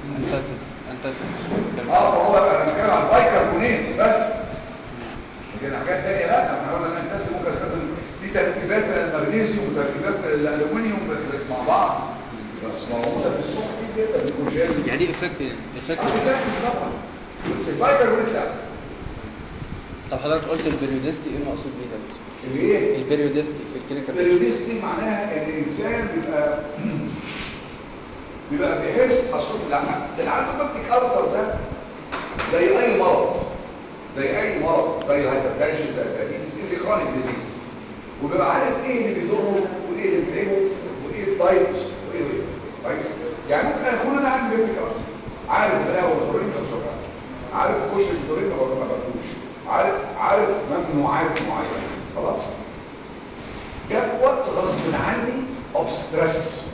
انتاسيس انتاسيس اه هو انا بتكلم عن البايكربونات بس لكن حاجات تانية لا احنا قلنا ان الناس ممكن استخدم في تركيبات من المغنيسيوم وتركيبات من الالومنيوم وتركيبات مع بعض بس موجوده في السوق كتير جدا الكوجين يعني دي افكت يعني افكت طبعا بس البايكربونات لا طب حضرتك قلت البريودستي ايه المقصود بيها اللي ايه البريودستي في الكلينيكال البريودستي معناها ان الانسان بيبقى بيبقى بيحس اصل العنوبكتيك ألسر ده زي اي مرض زي اي مرض زي الهايبرتنشن زي الدايابيتس دي كرونيك ديزيز وبيبقى عارف ايه اللي بيضره وايه اللي بيتعبه وايه الدايت وايه وايه كويس يعني ممكن اكون انا عندي بيتك ألسر عارف القهوه والدورين مش هشربها عارف الكشري الدورين ما باكلوش عارف عارف ممنوعات معينه خلاص جاء وقت غصب عني اوف ستريس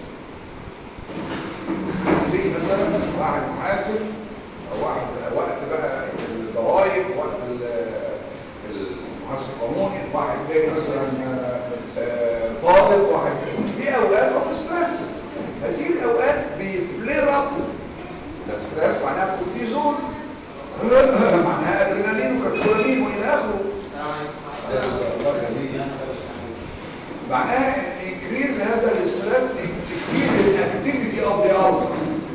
زي مثلا واحد محاسب او واحد وقت بقى الضرايب وقت المحاسب القانوني واحد تاني مثلا آه، طالب واحد في اوقات اوف ستريس هذه الاوقات بيفلير اب الستريس معناها كورتيزون معناها ادرينالين وكورتيزولين والى اخره معناها انكريز هذا الاسترس انكريز الاكتيفيتي اوف ذا ulcer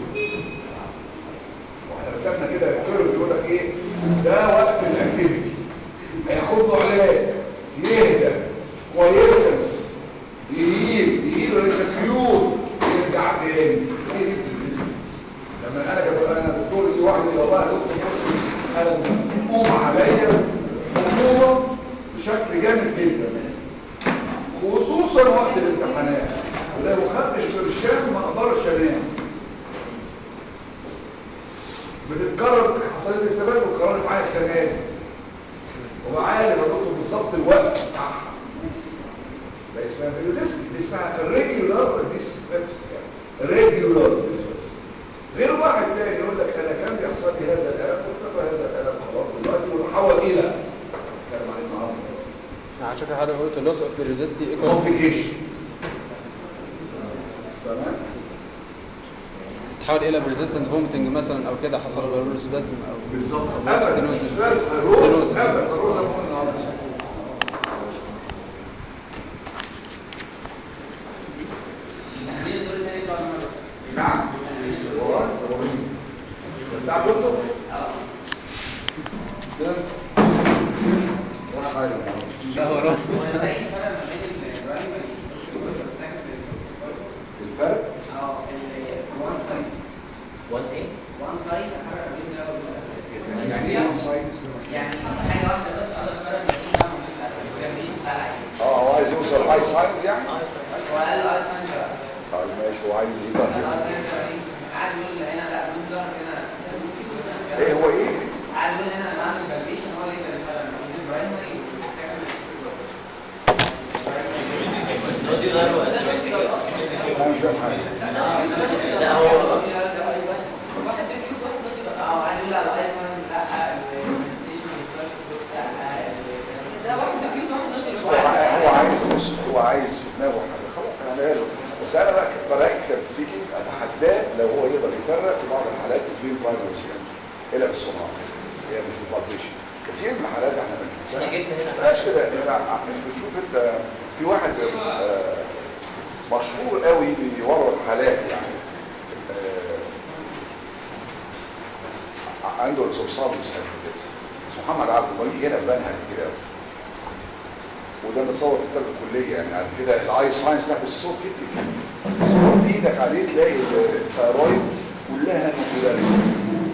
واحنا رسمنا كده الكيرف بيقول لك ايه ده وقت الاكتيفيتي هياخد له علاج يهدى كويسنس يهيل يهيل وليس كيور يرجع تاني ايه دي بتلبس لما انا كنت انا دكتور يجي واحد يقول والله يا دكتور بص انا مقوم عليا خطوره بشكل جامد جدا خصوصا وقت الامتحانات ولو خدتش برشام ما اقدرش انام بتتكرر حصل لي استفاده واتكررت معايا السنه دي ومعايا اللي بقول بالظبط الوقت بتاعها ده اسمها بيولوجيست دي اسمها الريجولار ديسبيبس ريجولار ديسبيبس غير واحد تاني يقول لك انا كان بيحصل لي هذا الالم واختفى هذا الالم خلاص دلوقتي وتحول الى كلام عليه النهارده عشان كده حضرتك قلت اللوس اوف بيريودستي ايكوالز كومبليكيشن تمام تحول الى بريزيستنت فوميتنج مثلا او كده حصل له سبازم او بالظبط او ابدا stenosis. مش لازم stenosis. الروز ابدا الروز مهم النهارده نعم والله رهيب بتاع دكتور ده ولا حاجه لا هو راس الفرق وان ايه؟ يعني ايه سايد يعني حاجه واحده بس اقدر افرق بين اه هو عايز يوصل هاي ساينز يعني وقال له اي ثانيه طيب ماشي هو عايز ايه بقى قاعد يقول هنا لا من ظهر هنا ايه هو ايه قاعد يقول هنا بعمل فاليديشن هو اللي يقدر يفرق ما بين البرايمري انا مش فاهم حاجه لا هو واحد ريفيو واحد اه قاعد يقول لا الاي لا الفاليديشن ده واحد ريفيو هو ع- هو عايز بص هو عايز في دماغه حاجه خلاص انا له بس انا بقى براكتيكال سبيكينج اتحداه لو هو يقدر يفرق في بعض الحالات بين برايمري يعني الى في الصناعه هي مش البابليشن كثير من الحالات احنا بنحسها أنا جبت هنا. بلاش كده يعني مش بتشوف انت في واحد آه، مشهور قوي بيورد حالات يعني آه، عنده السبسابيوس كده اسمه محمد عبد المجيد هنا في بنها كتير قوي وده متصور في كتاب الكليه يعني بعد كده الاي ساينس ده بالصوت كده بايدك عليه تلاقي الثيرويد كلها نوبولاريتي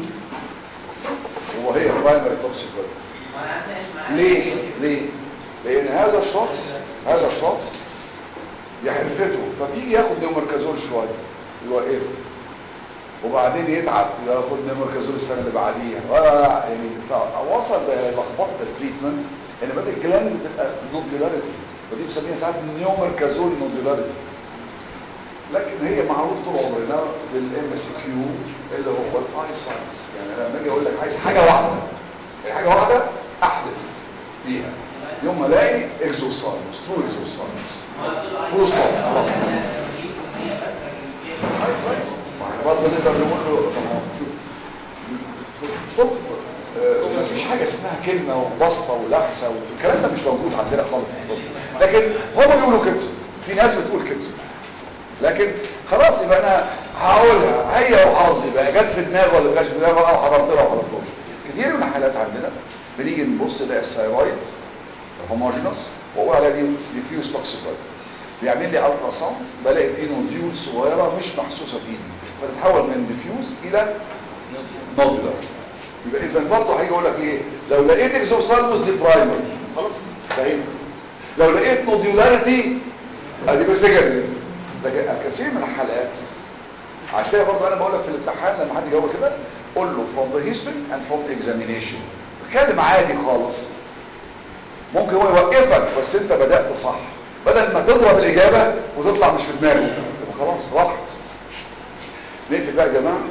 وهي برايمري توكسيكويد ليه ليه لان هذا الشخص هذا الشخص يحرفته فبيجي ياخد نيومركازول شويه يوقفه وبعدين يتعب ياخد نيومركازول السنه اللي بعديها آه، يعني فوصل بلخبطه التريتمنت ان بدات الجلاند بتبقى نودولاريتي ودي بنسميها ساعات نيومركازول نودولاريتي لكن هي معروف طول عمرنا في الام اس كيو اللي هو الاي ساينس يعني لما اجي اقول لك عايز حاجه واحده يعني حاجه واحده احلف بيها يوم ما الاقي اكزوساينس ترو اكزوساينس فول ستوب خلاص اي كويس ما احنا برضه نقدر نقول له طب ما هو شوف في الطب آه، مفيش حاجه اسمها كلمه وبصه ولحسه والكلام ده مش موجود عندنا خالص في الطب لكن هم بيقولوا كده في ناس بتقول كده لكن خلاص يبقى انا هقولها هي وحظي بقى جت في دماغي ولا ما جاتش في دماغي او حضرت لها ولا حضرتوش كتير من الحالات عندنا بنيجي نبص نلاقي الثايرويد هوموجينوس واقول عليها دي ديفيوز توكسيكويد بيعمل لي الترا ساوند بلاقي فيه نوديول صغيره مش محسوسه بايدي فتتحول من ديفيوز الى نودولار يبقى اذا برضه هيجي يقول لك ايه لو لقيت اكزوسالموس دي برايمري خلاص فاهم لو لقيت نوديولاريتي ادي بس سكندري لكن الكثير من الحالات عشان كده برضه انا بقول لك في الامتحان لما حد يجاوب كده قول له from the history and from the examination اتكلم عادي خالص ممكن هو يوقفك بس انت بدأت صح بدل ما تضرب الإجابة وتطلع مش في دماغه يبقى خلاص راحت نقفل بقى يا جماعة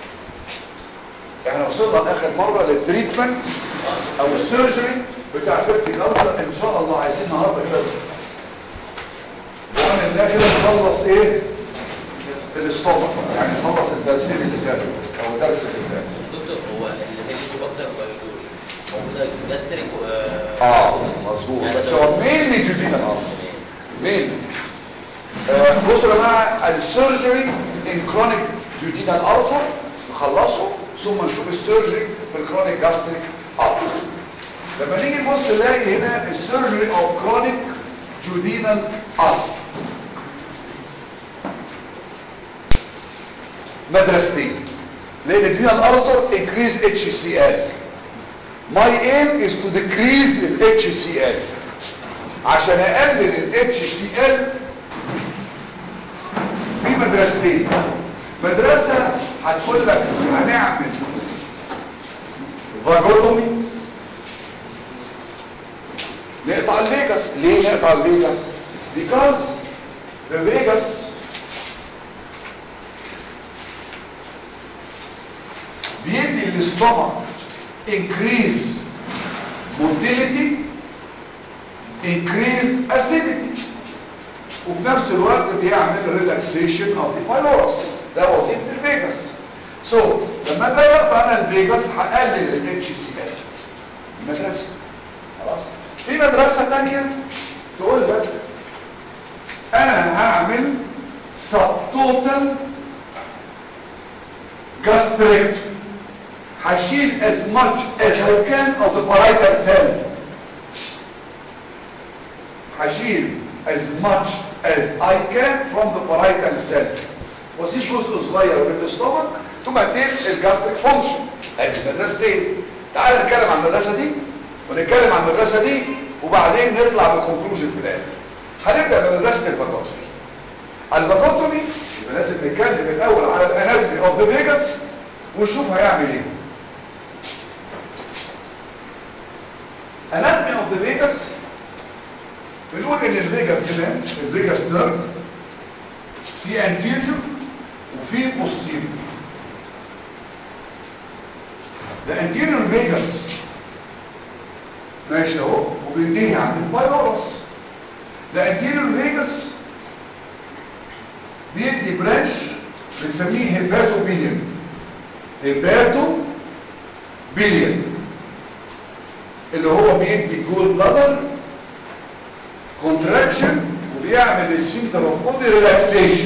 احنا وصلنا اخر مرة للتريتمنت او السيرجري بتاع فيرتي كانسر ان شاء الله عايزين النهارده كده ومن الله كده نخلص ايه الاستومك يعني نخلص الدرسين اللي فاتوا او الدرس اللي فات دكتور هو الهيليكوبتر بايلوري موجوده جاستريك و اه مظبوط بس هو مين جديد الارض مين آه بصوا يا جماعه السيرجري ان كرونيك جديدال ألسر نخلصه ثم نشوف السيرجري في الكرونيك جاستريك ألسر لما نيجي نبص نلاقي هنا السيرجري اوف كرونيك جودينال ألسر مدرستين لان الجودينال ألسر increase HCl my aim is to decrease ال HCl عشان اقلل ال HCl في مدرستين مدرسة هتقول لك هنعمل فاجوتومي نقطع الفيجاس ليه نقطع الفيجاس because the Vegas بيدي الاستومك increase motility increase acidity وفي نفس الوقت بيعمل relaxation of the pylorus ده وظيفة الفيجاس سو so, لما ده يقطع انا الفيجاس هقلل ال HCl دي مدرسة خلاص في مدرسة تانية تقول لك انا هعمل subtotal gastrectomy هشيل as much as I can of the parietal cell هشيل as much as I can from the parietal cell واسيب جزء صغير من الاستومك تمدين الجاستريك فانكشن ادي مدرستين تعال نتكلم عن المدرسه دي ونتكلم عن المدرسه دي وبعدين نطلع بكونكلوجن في الاخر هنبدا بمدرسه الفاجوتومي الفاجوتومي يبقى لازم نتكلم الاول على الاناتومي اوف ذا فيجاس ونشوف هيعمل ايه اناتومي اوف ذا فيجاس بنقول ان الفيجاس كمان الفيجاس نيرف في انتيريور وفي بوستيريور ده انتيريور فيجاس ماشي اهو وبينتهي عند البايلورس ده انتيريور فيجاس بيدي برانش بنسميه هيباتو بيليون هيباتو بيليون اللي هو بيدي جول بلادر كونتراكشن وبيعمل السفنكتر اوف بودي ريلاكسيشن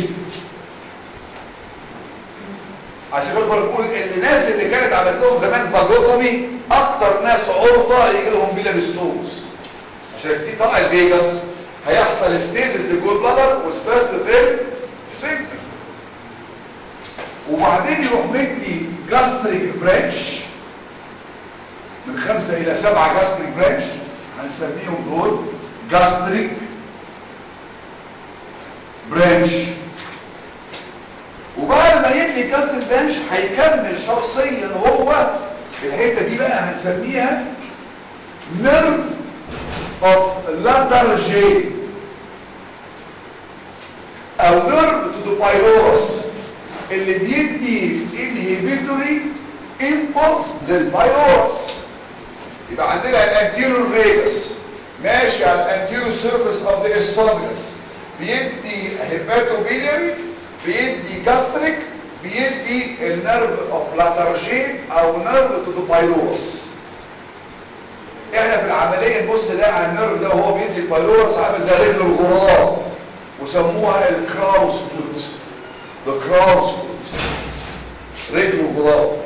عشان كده بقول ان الناس اللي كانت عملت لهم زمان فاجوتومي اكتر ناس عرضه يجي لهم بيلان ستونز عشان دي طلع الفيجاس هيحصل ستيزس للجول بلادر وسباسم في السفنكتر وبعدين يروح مدي جاستريك برانش من خمسة الى سبعة جاستريك برانش هنسميهم دول جاستريك برانش وبعد ما يبني جاستريك برانش هيكمل شخصيا هو الحته دي بقى هنسميها نيرف اوف لاترجي او نيرف تو ذا بايلورس اللي بيدي انهبيتوري امبولس للبايلورس يبقى عندنا الانتيريور فيجاس ماشي على الانتيريور سيرفيس اوف ذا اسوفيجاس بيدي هيباتو بيلياري بيدي جاستريك بيدي النيرف اوف لاترجين او نيرف تو ذا بايلورس احنا في العمليه نبص نلاقي على النيرف ده وهو بيدي البايلورس عامل زي رجل الغراب وسموها الكراوس فوت ذا كراوس فوت رجل الغراب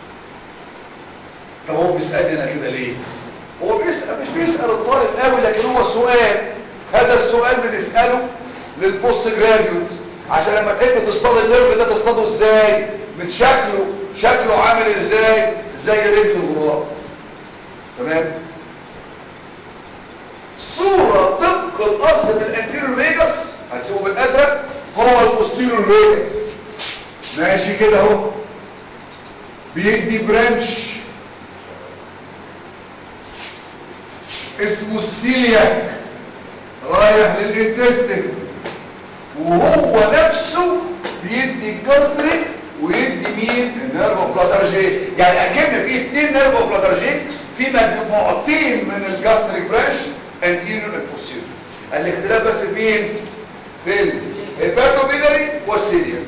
طب هو بيسالني انا كده ليه هو بيسال مش بيسال الطالب قوي لكن هو سؤال هذا السؤال بنساله للبوست جراديوت عشان لما تحب تصطاد النيرف ده تصطاده ازاي من شكله شكله عامل ازاي زي رجل الغراب تمام صورة طبق الأصل من الانتيريور فيجاس هنسيبه بالأزرق هو البوستيريور فيجاس ماشي كده اهو بيدي برانش اسمه السيلياك رايح للانتستين وهو نفسه بيدي الجاستريك ويدي مين النيرف اوف لاترجي يعني اكن في اثنين نيرف اوف لاترجي في مجموعتين من الجاستريك برانش انتيريور والبوستيريور الاختلاف بس فين في الباتوبيلاري والسيلياك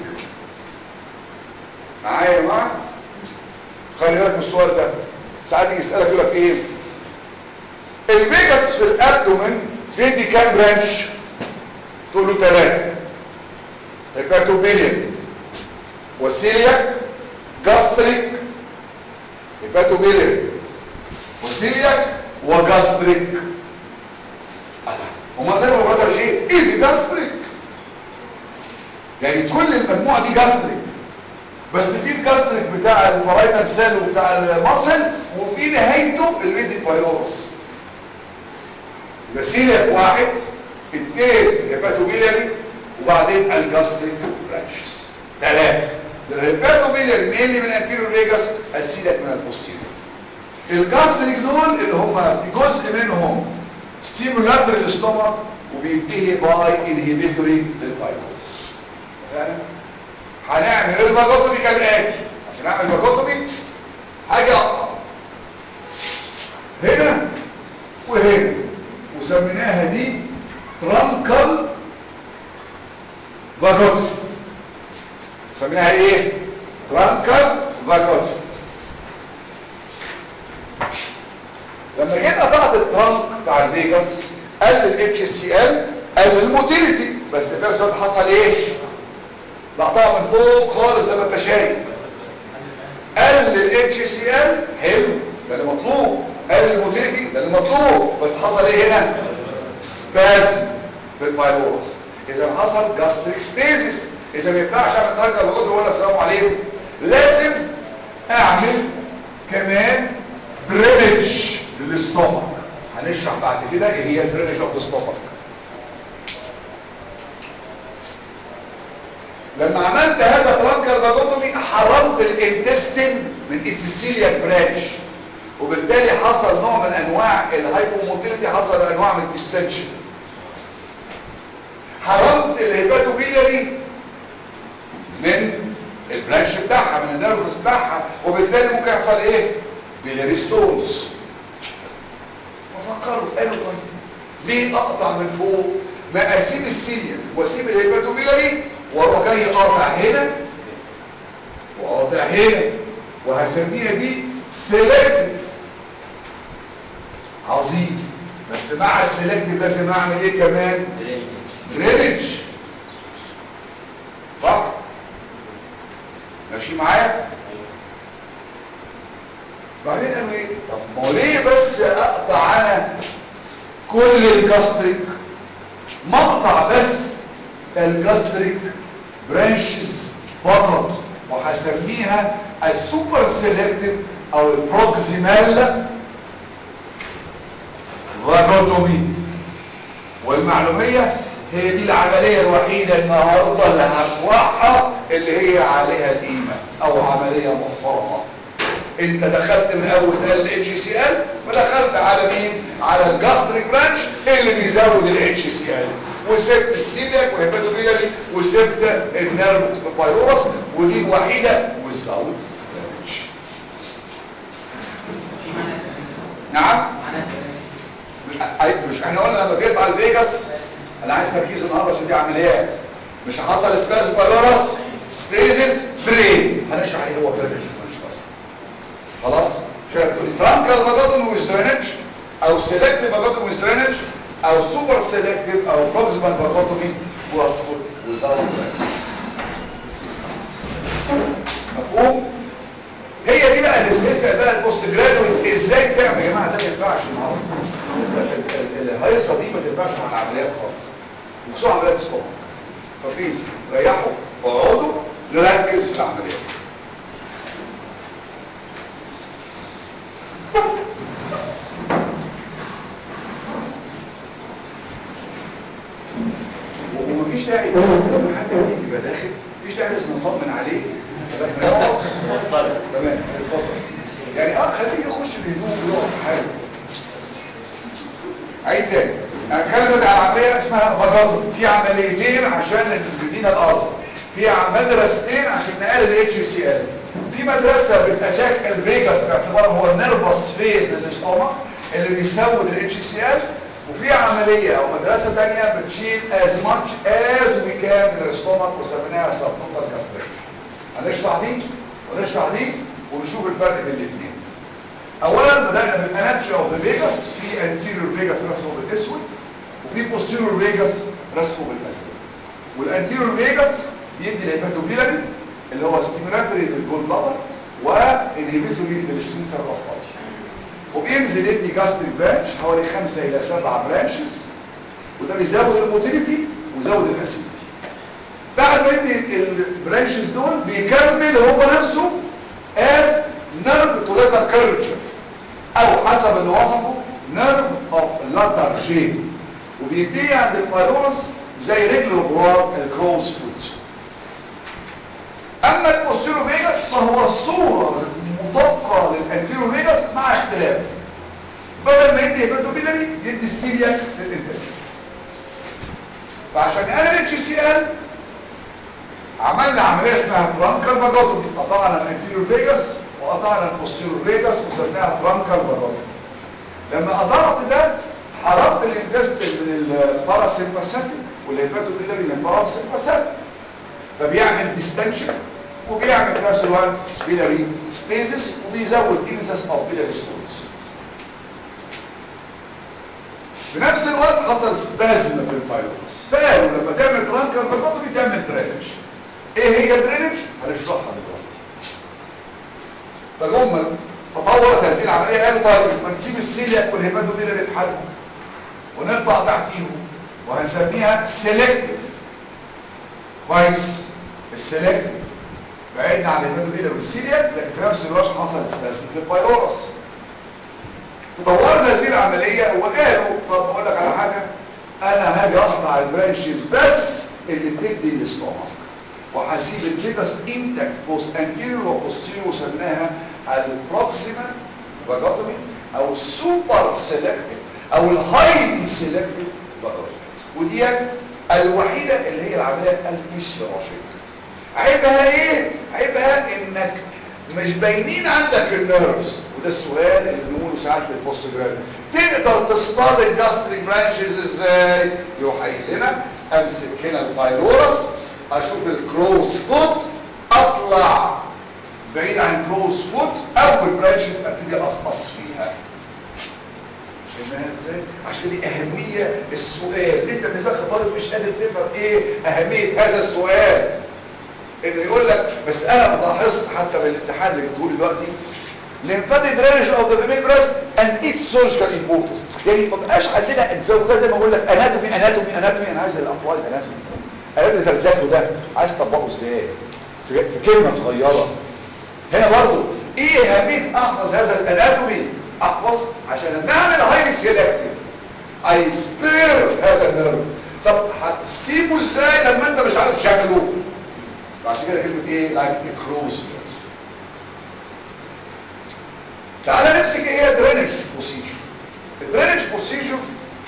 معايا يا جماعه خلي بالك من السؤال ده ساعات يجي يسالك يقول لك ايه الفيجاس في الابدومن بيدي كام برانش تقول له ثلاثه الباتوبيليان والسيلياك جاستريك الباتوبيليان والسيلياك وجاستريك وما ده برادر شيء ايزي جاستريك يعني كل المجموعه دي جاستريك بس في الجاستريك بتاع البرايتال سيل وبتاع المصل وفي نهايته الفيدي بايلورس يبقى سيلياك واحد اثنين هيباتوبيلياري وبعدين الجاستريك برانشز ثلاثه الهيباتوبيلياري مين من الانتيريور فيجاس السيلياك من البوستيريور الجاستريك دول اللي هم في جزء منهم ستيمولاتري للستومك وبينتهي باي انهبيتوري للبايلورس يعني هنعمل الفاجوتومي كالاتي عشان اعمل فاجوتومي هاجي اقطع هنا وهنا وسميناها دي ترانكل فاجوتومي سميناها ايه ترانكل فاجوتومي لما جينا قطعت الترانك بتاع الفيجاس قل الاتش سي ال قل الموتيليتي بس في نفس الوقت حصل ايه لقطها من فوق خالص زي ما انت شايف قل الاتش سي ال حلو ده اللي مطلوب قل الموتيليتي ده اللي مطلوب بس حصل ايه هنا سباسم في البايلورس اذا حصل جاستريك ستيزيس اذا ما ينفعش اعمل ترانكل وقدر ولا السلام عليكم لازم اعمل كمان درينج للاستومك هنشرح بعد كده ايه هي الدرينج اوف الاستومك لما عملت هذا ترانكر باجوتومي حررت الانتستين من السيلياك برانش وبالتالي حصل نوع من انواع الهايبوموتيليتي حصل انواع من الديستنشن حرمت الهيباتوبيلياري من البرانش بتاعها من النيرفس بتاعها وبالتالي ممكن يحصل ايه بيلاري ستونز ففكروا قالوا طيب ليه اقطع من فوق ما اسيب السيلياك واسيب الهيباتوبيلاري واروح جاي قاطع هنا وقاطع هنا وهسميها دي سيلكتيف عظيم بس مع السيلكتيف لازم اعمل ايه كمان درينج صح ماشي معايا بعدين قالوا ايه طب ما هو ليه بس اقطع انا كل الجاستريك مقطع بس الجاستريك برانشز فقط وهسميها السوبر سيلكتيف او البروكسيمال فاجوتومي والمعلومية هي دي العملية الوحيدة النهاردة اللي هشرحها اللي هي عليها القيمة او عملية محترمة انت دخلت من اول ال اتش سي ال فدخلت على مين على الجاستريك برانش اللي بيزود الاتش سي ال وسبت السيلياك والهيباتوبيلاري وسبت النيرف بايروس ودي الوحيده وزود نعم مش مش احنا قلنا لما تقطع الفيجاس انا عايز تركيز النهارده عشان دي عمليات مش حصل سباز بايلورس ستيزيس درين هنشرح ايه هو درينج كمان شويه خلاص عشان تقولي ترانكال فاجاتوم ويز درينج او سيلكتيف فاجاتوم ويز درينج او سوبر سيلكتيف او بروكسيمال فاجاتومي وزاوت درينج مفهوم هي دي بقى اللي تسال بقى البوست جرادويت ازاي تعمل يا جماعه ده ما ينفعش النهارده الهيصه دي ما تنفعش مع العمليات خالص وخصوصا عمليات الصبح فبليز ريحوا واقعدوا نركز في العمليات ومفيش داعي لما حد جديد يبقى داخل مفيش داعي لازم نطمن عليه فاحنا نقعد وصلت تمام اتفضل يعني اه خليه يخش بهدوء ويقف في حاله عيد تاني انا بتكلم دلوقتي على عمليه اسمها فاجاتو في عمليتين عشان الجديده الارصه في مدرستين عشان نقلل الاتش سي ال في مدرسه بتاتاك الفيجاس باعتباره هو النيرفس فيز للاستومك اللي بيسود الاتش سي ال وفي عمليه او مدرسه ثانيه بتشيل as much as we can من الاستومك وسميناها سبتوتال كاستريك هنشرح دي ونشرح دي ونشوف الفرق بين الاثنين اولا بدانا بالاناتشي اوف ذا فيجاس في انتيريور فيجاس رسمه بالاسود وفي بوستيريور فيجاس رسمه بالازرق والانتيريور فيجاس بيدي الهيباتوبيلاري اللي هو ستيمولاتوري للجول بلادر وانهبيتوري للسفنكتر اوف بادي وبينزل يدي جاستريك برانش حوالي خمسة الى سبعة برانشز وده بيزود الموتيليتي ويزود الاسيديتي بعد ما يدي البرانشز دول بيكمل هو نفسه as nerve to letter curvature او حسب اللي وصفه nerve of letter J وبينتهي عند البايلورس زي رجل الغراب الكروز فوت اما البوستيرو فيجاس فهو صورة مطابقة للانتيرو فيجاس مع اختلاف بدل ما يدي هيباتوبيلاري يدي السيلياك للانتستين فعشان نقلل اتش سي ال عملنا عمليه اسمها ترانكال فاجوتومي قطعنا الانتيريور فيجاس وقطعنا البوستيريور فيجاس وسميناها ترانكال فاجوتومي لما قطعت ده حرمت الانتستين من الباراسيمباثيك والهيباتوبيلاري من الباراسيمباثيك فبيعمل ديستنشن وبيعمل في نفس الوقت بيلاري ستيزيس وبيزود انسس او بيلاري ستونز في نفس الوقت حصل سبازم في البايلوس فقالوا لما تعمل ترانكال فاجوتومي تعمل درينج ايه هي درينج هنشرحها دلوقتي فجم تطورت هذه العمليه قالوا طيب ما نسيب السيلياك والهيباتوبيلاري لحالهم ونقطع تحتيهم وهنسميها سيلكتيف كويس السيلكتيف بعدنا عن الهيباتوبيلاري والسيلياك لكن في نفس الوقت حصل سبازم في البايلورس تطورنا هذه العمليه وقالوا طب اقول لك على حاجه انا هاجي اقطع البرانشز بس اللي بتدي الاستومك وهسيب الجيبس انتكت بوست انتيريور وبوستيريور وسميناها البروكسيمال فاجوتومي او السوبر سيلكتيف او الهايلي سيلكتيف فاجوتومي وديت الوحيده اللي هي العمليه الفسيولوجيك عيبها ايه عيبها انك مش باينين عندك النيرفز وده السؤال اللي بنقوله ساعات للبوست جراد تقدر تصطاد الجاستريك برانشز ازاي يروح قايل لنا امسك هنا البايلورس اشوف الكروس فوت اطلع بعيد عن الكروس فوت اول برانشز ابتدي اقصقص فيها فهمها ازاي عشان دي اهميه السؤال انت بالنسبه لك طالب مش قادر تفهم ايه اهميه هذا السؤال انه يقول لك بس انا لاحظت حتى بالامتحان اللي جبته لي دلوقتي lymphatic drainage of the female breast and its surgical importance يعني ما بقاش عندنا الزوجات زي ما بقول لك اناتومي اناتومي اناتومي انا عايز الابلايد اناتومي اناتومي ده بذاكره ده عايز تطبقه ازاي في كلمه صغيره هنا برضو ايه اهميه احفظ هذا الاناتومي احفظ عشان لما اعمل هايلي سيلكتيف اي سبير هذا النيرف طب هتسيبه ازاي لما انت مش عارف شكله عشان كده كلمه ايه لايك كروز تعالى نمسك ايه هي درينج بروسيجر الدرينج بروسيجر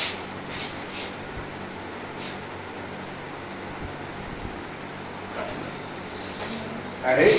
اهي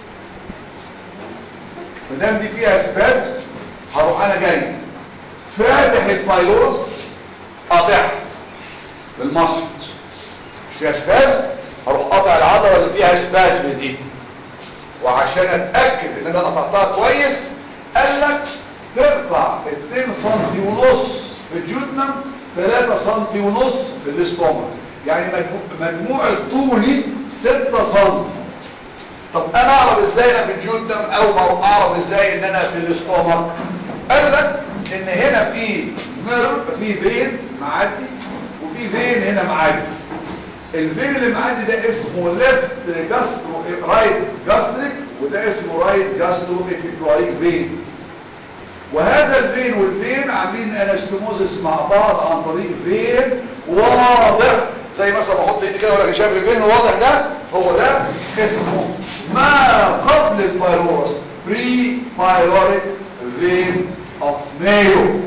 مدام دي فيها سباز هروح انا جاي فاتح البايلورس قاطعها بالمشط مش فيها سباز هروح قاطع العضله اللي فيها سباسم دي وعشان اتاكد ان انا قطعتها كويس قال لك تقطع 2 سم ونص في الجودنم 3 سم ونص في الاستومك يعني مجموع- مجموع طولي 6 سم طب انا اعرف ازاي انا في الجودنم او ما اعرف ازاي ان انا في الاستومك قال لك ان هنا في نيرف في فين معدي وفي فين هنا معدي الفين اللي معدي ده اسمه ليفت جاسترو رايت جاستريك وده اسمه رايت جاسترو ابيكلويك فين وهذا الفين والفين عاملين انستموزس مع بعض عن طريق فين واضح زي مثلا بحط ايدي كده ولا شايف الفين الواضح ده هو ده اسمه ما قبل البايلورس بري بايلوريك فين اوف مايو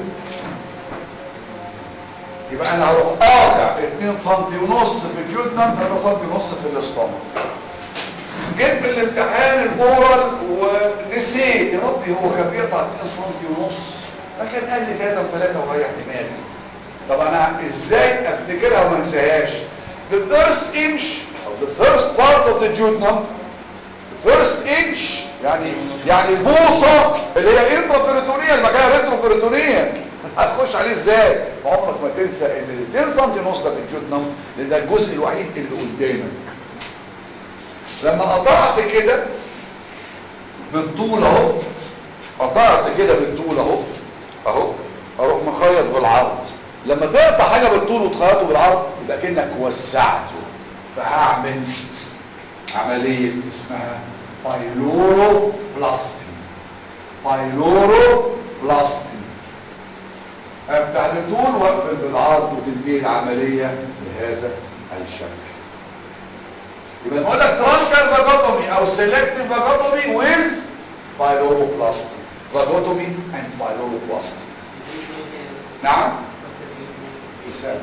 يبقى انا هروح قاطع 2 سم ونص في الجودنم 3 سم ونص في الاستومك جيت في الامتحان الاورال ونسيت يا ربي هو كان بيقطع 2 سم ونص لكن قال لي 3 و3 وريح دماغي طب انا ازاي افتكرها وما انساهاش the first inch او the first part of the duodenum the first inch يعني يعني البوصه اللي هي انترابيريتونيه المكان الانترابيريتونيه هتخش عليه ازاي عمرك ما تنسى ان ال 2 سم ونص ده في الجودنم لان ده الجزء الوحيد اللي قدامك لما قطعت كده بالطول اهو قطعت كده بالطول اهو اهو اروح مخيط بالعرض لما تقطع حاجه بالطول وتخيطه بالعرض يبقى كانك وسعته فهعمل عمليه اسمها بايلورو بلاستي بايلورو بلاستي افتح بالطول واقفل بالعرض وتنتهي العمليه بهذا الشكل يبقى بقول لك ترانكال فاجوتومي او سيلكتيف فاجوتومي ويز بايلوروبلاستي فاجوتومي اند بايلوروبلاستي نعم يسال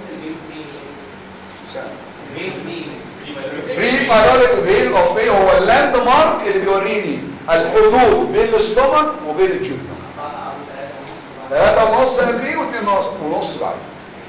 يسال بري بايلوريك فين اوف ايه هو اللاند مارك اللي بيوريني الحدود بين الاستومك وبين الجبنه ثلاثة ونص قبليه واثنين ونص ونص بعديه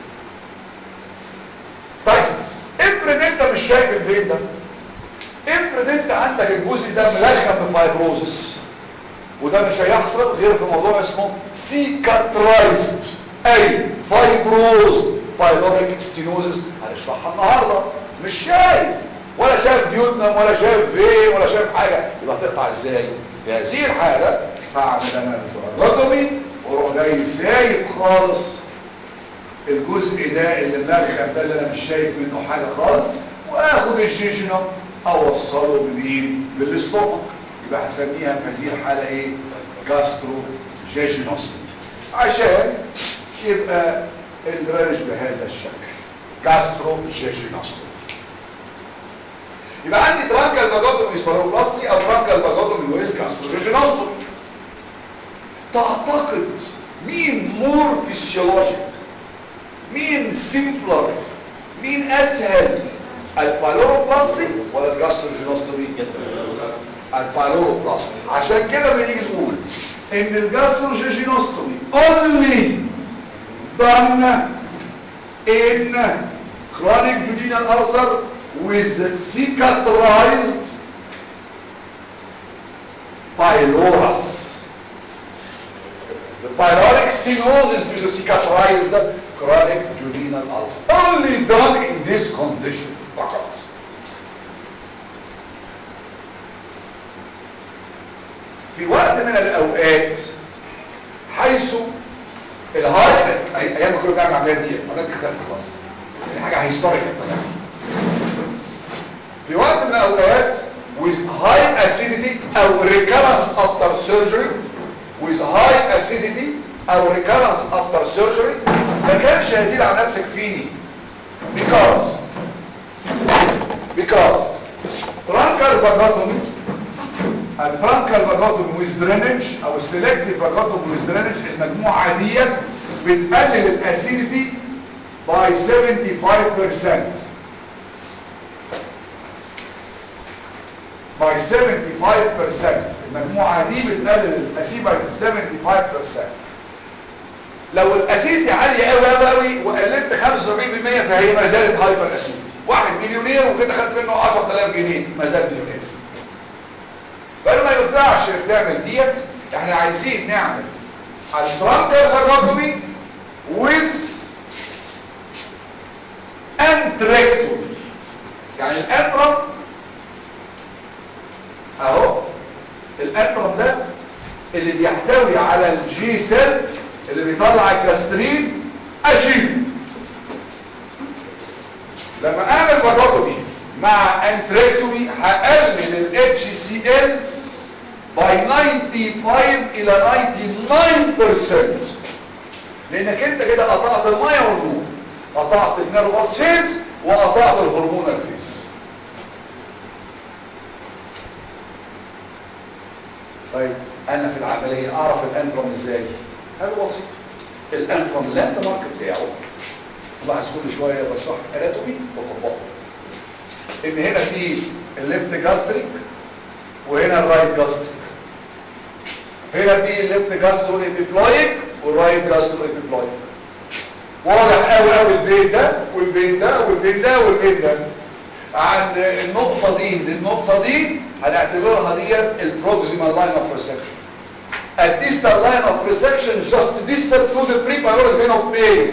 طيب افرض انت مش شايف الفين ده افرض انت عندك الجزء ده ملخم بفايبروزس وده مش هيحصل غير في موضوع اسمه سيكاترايزد اي فايبروز بايلوريك ستينوزس هنشرحها النهارده مش شايف ولا شايف ديودنم ولا شايف فين ولا شايف حاجه يبقى تقطع ازاي في هذه الحاله هعمل انا الفراجوتومي واروح جاي سايب خالص الجزء ده اللي ملخم ده اللي انا مش شايف منه حاجه خالص واخد الجيجنم اوصله بمين بالاستومك يبقى هسميها في هذه الحاله ايه جاسترو جيجينوستومي عشان يبقى الدرج بهذا الشكل جاسترو جيجينوستومي يبقى عندي ترانكال فاجوتومي سباروبلاستي او ترانكال فاجوتومي ويز جاسترو جيجينوستومي تعتقد مين مور فيسيولوجيك مين سيمبلر مين اسهل البالوروبلاستي ولا الجاستروجينوستومي البالوروبلاستي عشان كده بنيجي نقول ان الجاستروجينوستومي only done in chronic duodenal ulcer with cicatrized pylorus The pyloric stenosis due to cicatrized chronic duodenal ulcer. Only done in this condition فقط. في وقت من الأوقات حيث الهاي أيام ما كنا بنعمل العمليات دي العمليات دي اختفت خلاص. دي حاجة هيستوريك في وقت من الأوقات with high acidity أو recurrence after surgery with high acidity او recurrence after surgery ما كانش هذه العمليات تكفيني because because truncal vagotomy الترانكال vagotomy with drainage او selective vagotomy with drainage المجموعة ديت بتقلل الاسيديتي by 75% by 75% المجموعة دي بتقلل الاسيبة by 75% لو الاسيدتي عاليه قوي قوي قوي وقللت 75% فهي ما زالت هايبر اسيد واحد مليونير وكده خدت منه 10000 جنيه ما زال مليونير فانا ما ينفعش تعمل ديت احنا عايزين نعمل الترانكر فاجوتومي with انتريكتومي يعني الانترم اهو الانترم ده اللي بيحتوي على الجي سيل اللي بيطلع الكاسترين اشيله لما اعمل فاجوتومي مع انتريكتومي هقلل الاتش سي ال باي 95 الى 99% لانك انت كده قطعت الميه والنور قطعت النيرفس فيز وقطعت الهرمونال فيز طيب انا في العمليه اعرف الانترم ازاي هذا بسيط الانترم لاند مارك بتاعه لاحظ كل شويه بشرح اناتومي وطبقه ان هنا في الليفت جاستريك وهنا الرايت جاستريك هنا في الليفت جاسترو ايبيبلويك والرايت جاسترو ايبيبلويك واضح قوي قوي الفين ده والفين ده والفين ده والفين ده عند النقطة دي للنقطة دي هنعتبرها ديت البروكسيمال لاين اوف ريسكشن الديستال لاين اوف ريسكشن جاست ديستال تو ذا بري بايرول فين اوف بين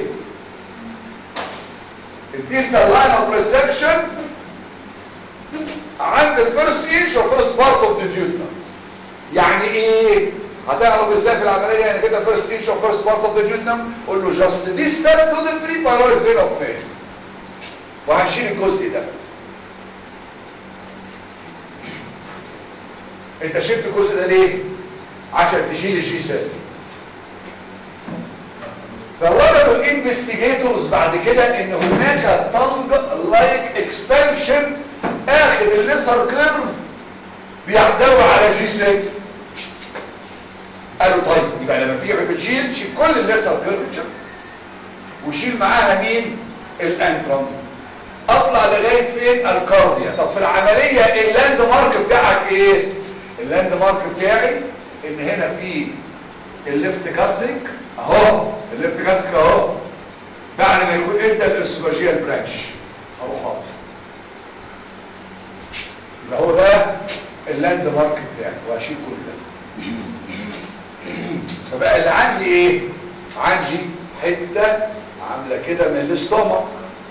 الديستال لاين اوف ريسكشن عند الفيرست انش او فيرست بارت اوف ذا جيوتنا يعني ايه هتعرف ازاي في العمليه يعني كده فيرست انش او فيرست بارت اوف ذا جيوتنا قول له جاست ديستال تو ذا بري بايرول فين اوف بين وهنشيل الجزء ده انت شلت الجزء ده ليه عشان تشيل الجي سيل فوجدوا الانفستيجيتورز بعد كده ان هناك تنج لايك اكستنشن اخد الليسر كيرف بيحتوي على جي سيل قالوا طيب يبقى لما تيجي بتشيل شيل كل الليسر كيرف وشيل معاها مين الانترم اطلع لغايه فين الكارديا طب في العمليه اللاند مارك بتاعك ايه اللاند مارك بتاعي ان هنا في الليفت جاستريك اهو الليفت جاستريك اهو بعد ما يكون انت الاسوفاجيال برانش هروح اقف يبقى هو ده اللاند مارك بتاعي وهشيل كل ده فبقى اللي عندي ايه عندي حته عامله كده من الاستومك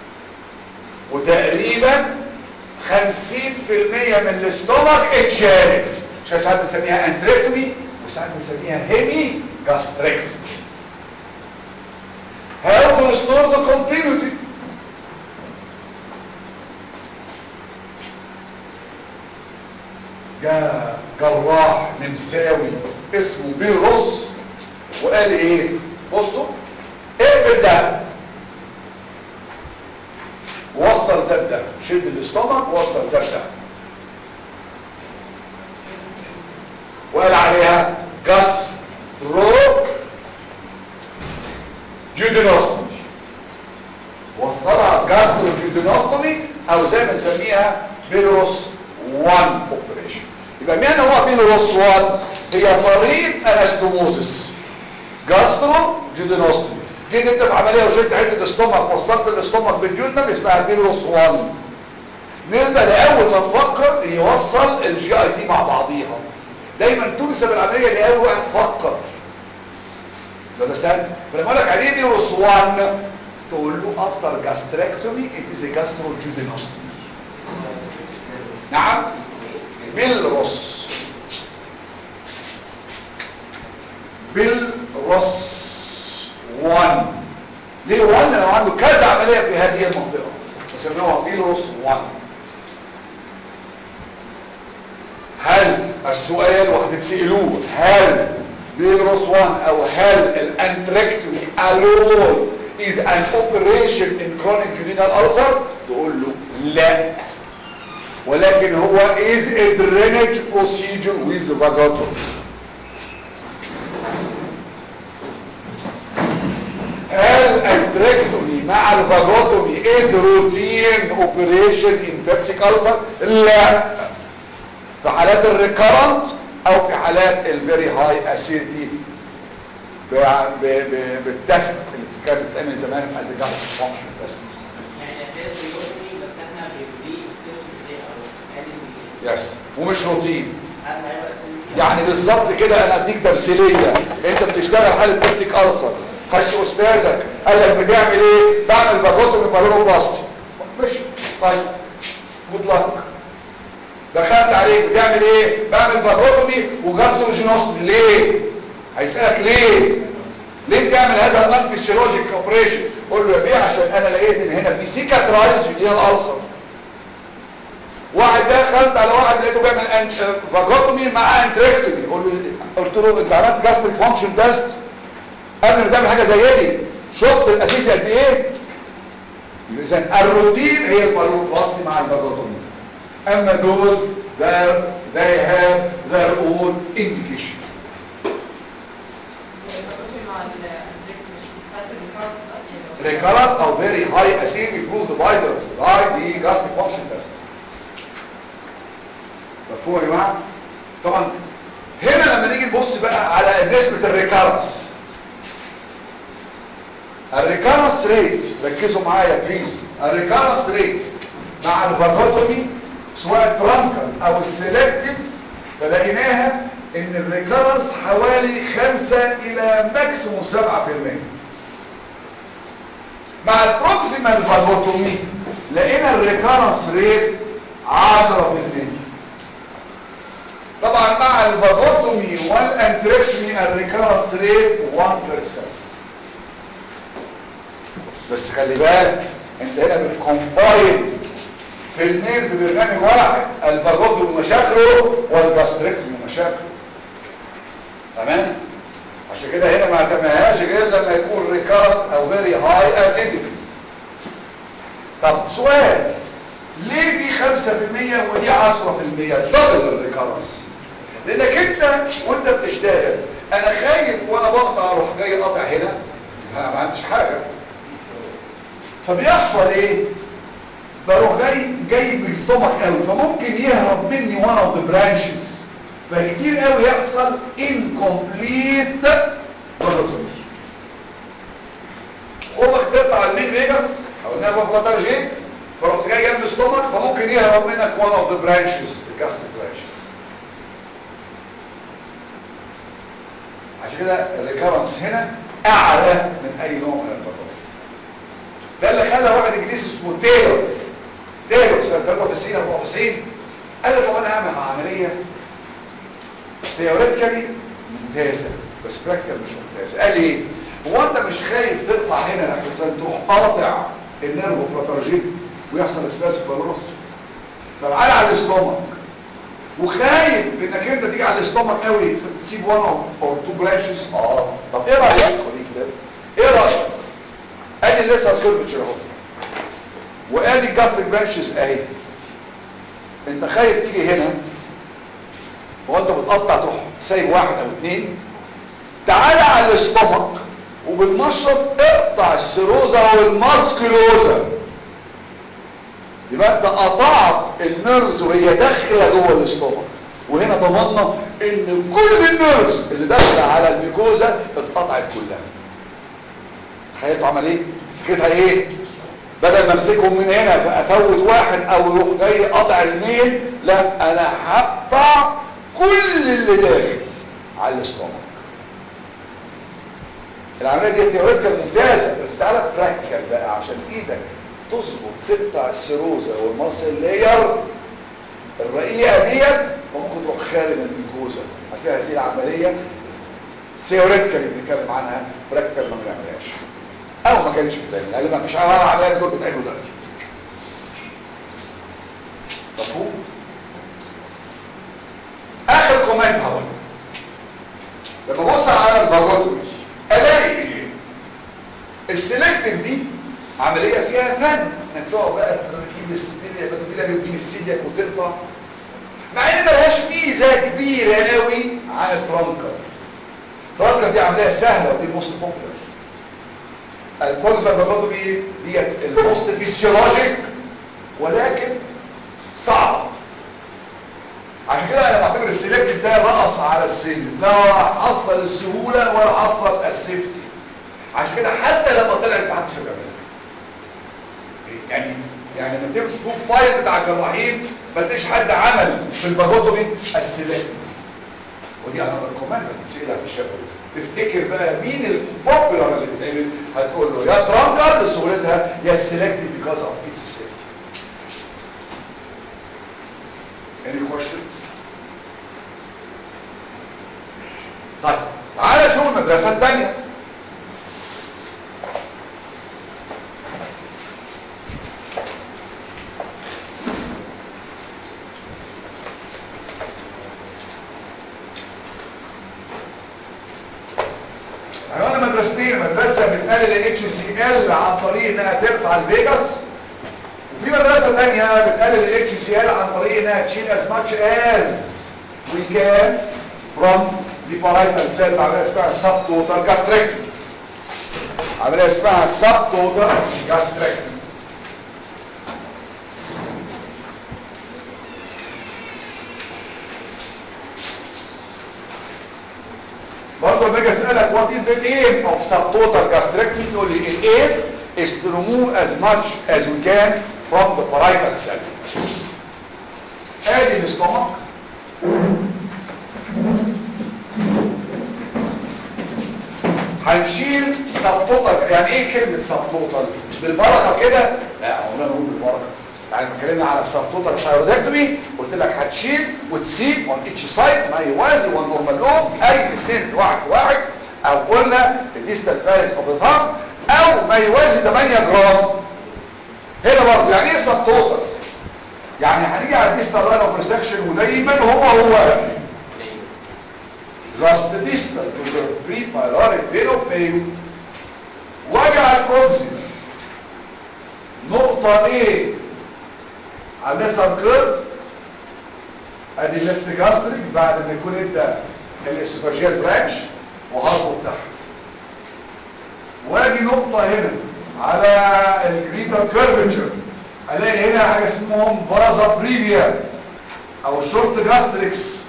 وتقريبا 50% من الاستومك اتشالت عشان ساعات بنسميها انتريكتومي وساعات بنسميها هيمي جاستريكتومي how to restore the continuity جاء جراح نمساوي اسمه بيروس وقال ايه بصوا اقفل ده وصل ده بده شد الاستومك وصل ده بده وقال عليها جاس رو جودينوستومي وصلها جاسترو جودينوستومي او زي ما نسميها بيلوروس 1 اوبريشن يبقى مين هو بيلوروس 1 هي طريق انستوموزس جاسترو جودينوستومي جيت انت في عمليه وشلت حته الاستومك وصلت الاستومك بالجودنم اسمها بيلوروس 1 بالنسبه لاول ما نفكر يوصل الجي اي تي مع بعضيها دايما تنسب العمليه لاول وقت تفكر ده ده سهل فلما اقول لك عليه بيلوروس 1 تقول له افتر جاستريكتومي ات از جاسترو جودينوستومي نعم بيلروس بيلروس 1 ليه 1 لانه عنده كذا عمليه في هذه المنطقه بسموها بيلروس 1 هل السؤال وهتتسالوه هل بيلروس 1 او هل الانتريكتومي alone is an operation in chronic duodenal ulcer تقول له لا ولكن هو is a drainage procedure with vagotomy هل التريكتومي مع الفاجوتومي is routine operation in peptic ulcer لا في حالات الريكارنت او في حالات الفيري هاي اسيدي ب- ب- ب- بالتست اللي كانت بتتعمل زمان از جاست فانكشن تيست يعني اساس بيوتني بس احنا بنبدي ستيشن زي او يعني يس ومش روتين هل هيبقى اساسي يعني بالظبط كده انا اديك تمثيليه انت بتشتغل حاله بيبتيك ارسل خش استاذك قال لك بتعمل ايه بعمل باجوتومي بالونوبلاستي ماشي طيب جود لك دخلت عليك بتعمل ايه بعمل باجوتومي وجاستروجينوستومي ليه هيسالك ليه ليه بتعمل هذا الان فيسيولوجيك اوبريشن قول له يا بيه عشان انا لقيت ان هنا في سيكاترايز جوليان الالسر واحد دخلت على واحد لقيته بيعمل انت فاجوتومي مع انتريكتومي قول له قلت له انت عملت جاستريك فانكشن تيست قبل ما تعمل حاجه زي دي شفت الاسيد قد ايه اذا الروتين هي البالوبلاستي مع الفاجوتومي اما دول ده they have their own indication recurrence او very high acidity proved by the by the gastric function test مفهوم يا جماعه طبعا هنا لما نيجي نبص بقى على نسبه الريكارنس الريكارنس ريت ركزوا معايا بليز الريكارنس ريت مع الفاجوتومي سواء ترانكل او السيلكتيف فلقيناها ان الريكارنس حوالي 5 الى ماكسيموم 7% مع البروكسيمال فاجوتومي لقينا الريكارنس ريت 10% طبعا مع الفاجوتومي والانتريكتومي الريكارنس ريت 1% بس خلي بالك انت هنا بتكومباين فيلمين في برنامج واحد الفاجوتومي ومشاكله والجاستريكتومي ومشاكله تمام عشان كده هنا ما اعتمدهاش غير لما يكون ريكارد او فيري هاي اسيديتي طب سؤال ليه دي 5% ودي 10% دبل الريكارنس لانك انت وانت بتشتغل انا خايف وانا بقطع اروح جاي قاطع هنا ما عنديش حاجه فبيحصل ايه بروح جاي جاي بالاستومك قوي فممكن يهرب مني one of the branches فكتير قوي يحصل incomplete بروتومي خوفك تقطع المين فيجاس او النيرفا فلاترجين فرحت جاي جنب الاستومك فممكن يهرب منك one of the branches الجاستريك branches عشان كده الريكارنس هنا اعلى من اي نوع من البروتومي ده اللي خلى واحد انجليزي اسمه تايلور تايلور سنه 93 94 قال له طب انا هعمل عمليه ثيوريتيكالي ممتازه بس براكتيكال مش ممتازه قال لي ايه هو انت مش خايف تطلع هنا عشان تروح قاطع النيرف فلاترجين ويحصل اسباس في الراس طب تعالى على الاستومك وخايف انك انت تيجي على الاستومك قوي فتسيب وان او تو برانشز اه طب ايه رايك خليك كده ايه رايك ادي الليسر كيرفتشر اهو وادي الجاستريك برانشز اهي انت خايف تيجي هنا وانت بتقطع تروح سايب واحد او اتنين تعالى على الاستومك وبالمشرط اقطع السيروزا والماسكلوزا يبقى انت قطعت النيرفز وهي داخله جوه الاستومك وهنا ضمننا ان كل النيرفز اللي داخله على الميكوزا اتقطعت كلها تخيلوا عمل ايه كده ايه بدل ما امسكهم من هنا فافوت واحد او يروح جاي قطع الميل لا انا هقطع كل اللي داخل على الاستومك العمليه دي ثيوريتيكال ممتازه بس تعالى براكتيكال بقى عشان ايدك تظبط تقطع السيروزا والماسل لاير الرقيقه ديت وممكن تروح خارج الميكوزا هتلاقي هذه العمليه ثيوريتيكال بنتكلم عنها براكتيكال ما بنعملهاش او ما كانش بتعمل لان ما فيش عمليه دول بتعملوا دلوقتي مفهوم اخر كومنت هقول لما ابص على الفاجوتومي الاقي ايه السلكتيف دي عمليه فيها فن انك تقعد بقى تجيب السيديا بتجيبها بتجيب السيديا وتقطع مع ان ملهاش ميزه كبيره قوي عن الترانكر الترانكر دي عمليه سهله ودي الموست بوبولار البوزبال فاجوتومي ديت الموست فيسيولوجيك ولكن صعبه عشان كده انا بعتبر السيلكتيف ده رقص على السلم لا حصل السهوله ولا حصل السيفتي عشان كده حتى لما طلع محدش بيعملها يعني يعني لما تمشي تشوف فايل بتاع الجراحين ما تلاقيش حد عمل في الباجوتومي السيلكتيف ودي علامه كمان بتتسالها في الشفوي تفتكر بقى مين البوبولار اللي بيتعمل هتقول له يا ترانكر لسهولتها يا سيلكتيف بيكوز اوف اتس سيفتي Any question? طيب تعالى شوف المدرسة الثانية احنا مدرستين مدرسة بتقلل ال HCl عن طريق انها ترفع الفيجاس وفي مدرسة تانية بتقلل ال HCl عن طريق انها تشيل as much as we can from the parietal cell عملية اسمها subtotal gastrectomy عملية اسمها subtotal gastrectomy برضه لما اجي اسالك what is the aim of subtotal gastrectomy تقول لي ال aim is to remove as much as we can from the parietal cell ادي الاستومك هنشيل سبتوتال يعني ايه كلمة سبتوتال بالبركة كده لا هو نقول بالبركة يعني لما اتكلمنا على السبتوتال ثايرودكتومي قلت لك هتشيل وتسيب اون اتش سايد ما يوازي والنورمال لوب اي اثنين واحد واحد او قلنا الديستال فارس او بثام او ما يوازي 8 جرام هنا برضه يعني ايه سبتوتال يعني هنيجي على الديستال لاين اوف ريسكشن ودايما هو هو just distal to the pre-pyloric vein of Mayo واجي على البروكسيمال نقطة ايه على الليسر كيرف ادي الليفت جاستريك بعد ما يكون ادى الاسوفاجيال برانش وهربط تحت واجي نقطة هنا على الجريتر كيرفتشر الاقي هنا حاجة اسمهم فازا بريفيا او شورت جاستريكس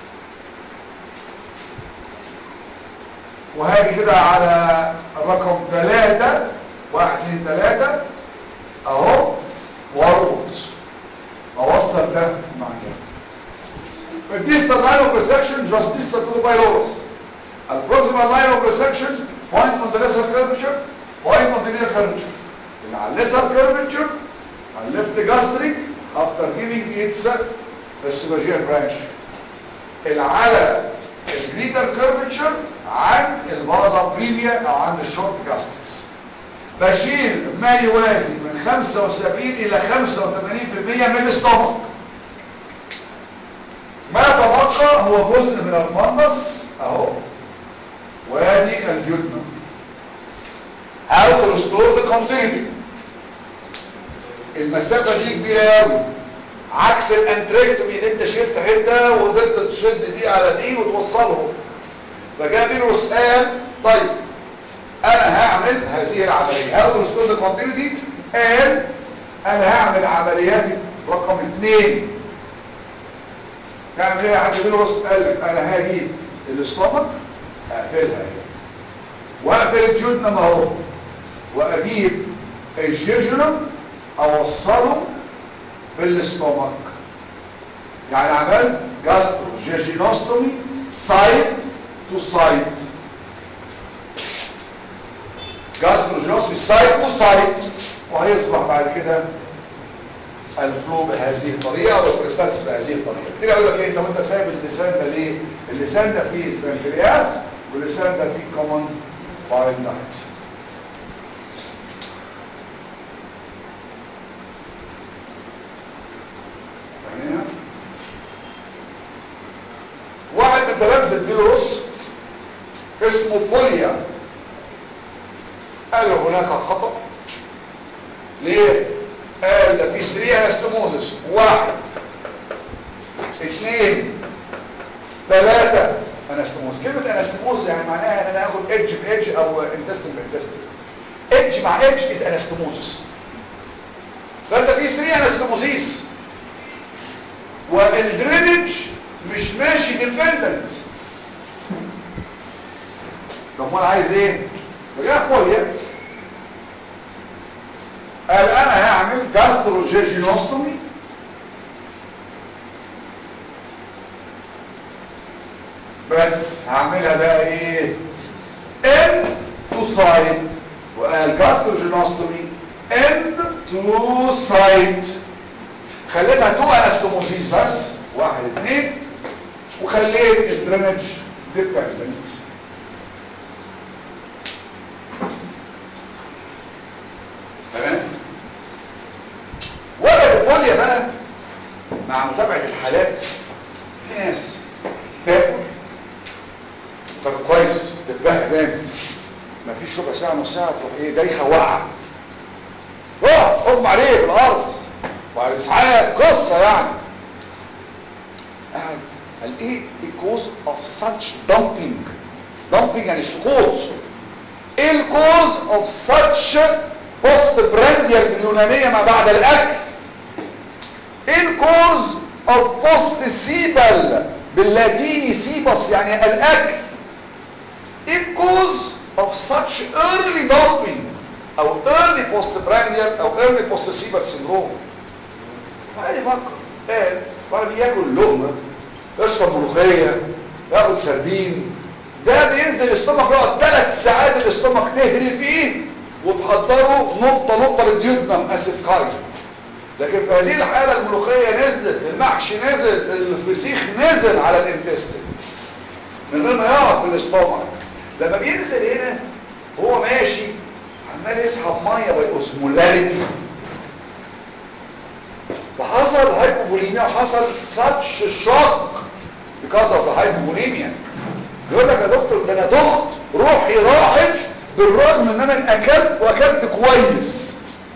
وهاجي كده على رقم ثلاثة واحد اثنين ثلاثة اهو واربط اوصل ده مع ده الديستال لاين اوف ريسكشن جاست ديستال تو ذا بايلورس البروكسيمال لاين اوف ريسكشن بوينت اون ذا ليسر كيرفتشر بوينت اون ذا نير كيرفتشر اللي على الليسر كيرفتشر على الليفت جاستريك افتر جيفينج اتس السوفاجيال برانش اللي على الجريتر كيرفتشر عند الفازا بريميا او عند الشورت جاستس بشيل ما يوازي من 75 الى 85% من الاستومك ما تبقى هو جزء من الفندس اهو وادي الجدنم how to restore the continuity المسافة دي كبيرة قوي عكس الانتريكتومي ان انت شلت حته وقدرت تشد دي على دي وتوصلهم فجاء بيروس قال طيب انا هعمل هذه العمليه هاو ريستور ذا كونتينيتي قال انا هعمل عمليات رقم اثنين تعمل ايه يا حاج بيروس قال لك انا هجيب الاستومك اقفلها هنا واقفل الجدنم اهو واجيب الجيجنم اوصله بالاستومك يعني عملت جاسترو جيجينوستومي سايد تو سايد جاسترو جيجينوستومي سايد تو سايد وهيصبح بعد كده الفلو بهذه الطريقه والبريستاتس بهذه الطريقه كتير يقول لك ايه طب انت سايب اللسان ده ليه اللسان ده فيه البنكرياس واللسان ده فيه كومن بايل داكت فاهمينها واحد من تلامذة الفيروس اسمه بوليا قال هناك خطأ ليه قال ده في سريع انستموزس واحد اثنين ثلاثة انستموز كلمة انستموز يعني معناها ان انا اخد ايدج بايدج او انتستن بانتستن ايدج مع ايدج از انستموزس فانت في سريع انستموزيس والدرينج مش ماشي ديبندنت طب ما انا عايز ايه رجع كويس قال انا هعمل جاستروجيجينوستومي بس هعملها بقى ايه end to site وقال جاستروجينوستومي end to site خليتها تو انستوموزيس بس واحد اتنين وخليت الدرينج ديبندنت تمام وجد البوليا بقى مع متابعة الحالات في ناس تاكل طب كويس تبقى جامد مفيش ربع ساعة نص ساعة تروح ايه دايخة وقع روح اغمى عليه بالارض وعلى اسعاف قصة يعني قاعد قال ايه because of such dumping dumping يعني سقوط ايه الكوز of such بوست برانديال باليونانية ما بعد الاكل ايه الكوز of بوست سيبل باللاتيني سيبس يعني الاكل ايه الكوز of such early dumping او early post برانديال او early post سيبل syndrome قاعد يفكر قال وانا بياكل لقمه يشرب ملوخيه ياخد سردين ده بينزل الاستومك يقعد ثلاث ساعات الاستومك تهري فيه وتحضره نقطه نقطه للديودنم اسيدكايد لكن في هذه الحاله الملوخيه نزلت المحشي نزل الفسيخ نزل على الانتستين من غير ما يقف في الاستومك لما بينزل هنا هو ماشي عمال يسحب ميه باي اوسمولاريتي فحصل هايبوفوليميا وحصل such shock because of the hypovolemia يقول لك يا دكتور ده انا دخت روحي راحت بالرغم ان انا اكلت واكلت كويس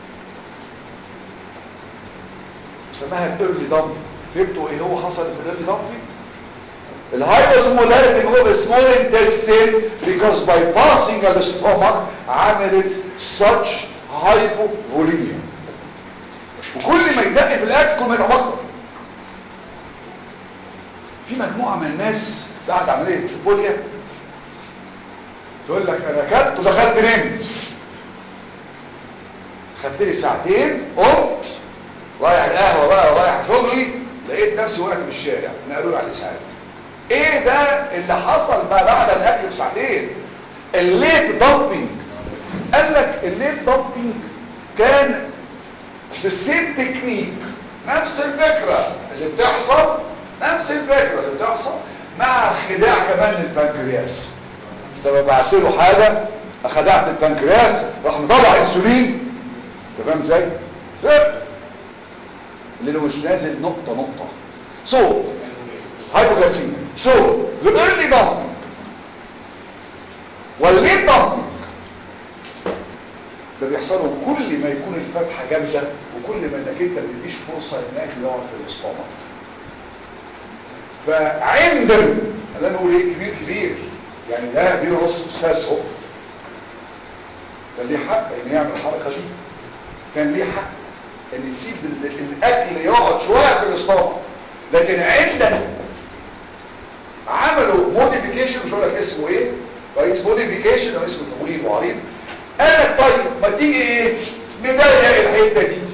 بسماها الايرلي دامب فهمتوا ايه هو حصل في الايرلي دامبينج الهايبوزمولاريتي جوه السمول انتستين because by passing the stomach عملت such hypovolemia وكل ما يدق بالاكل كل ما يتعب اكتر في مجموعه من الناس بعد عمليه البوليا تقول لك انا اكلت ودخلت نمت خدت لي ساعتين قمت رايح القهوه بقى رايح شغلي لقيت نفسي وقعت في الشارع نقلوا لي على الاسعاف ايه ده اللي حصل بقى بعد الاكل بساعتين الليت دامبينج قال لك الليت دامبينج كان بالسيم تكنيك نفس الفكرة اللي بتحصل نفس الفكرة اللي بتحصل مع خداع كمان للبنكرياس لما بعت له حاجة خدعت البنكرياس راح مطلع انسولين انت فاهم ازاي؟ اللي مش نازل نقطة نقطة سو هايبوغلاسيميا سو the early dumping والليت dumping ده بيحصلوا كل ما يكون الفتحة جامدة وكل ما انك انت ما تديش فرصة ان الاكل يقعد في الاستومك فعند خلينا نقول ايه كبير كبير يعني ده بيرقص استاذ هوب كان ليه حق ان يعمل الحركة دي كان ليه حق ان يسيب الاكل يقعد شوية في الاستومك لكن عند عملوا موديفيكيشن مش هقول لك اسمه ايه كويس موديفيكيشن او اسمه طويل وعريض قال لك طيب ما تيجي ايه نضيق الحته دي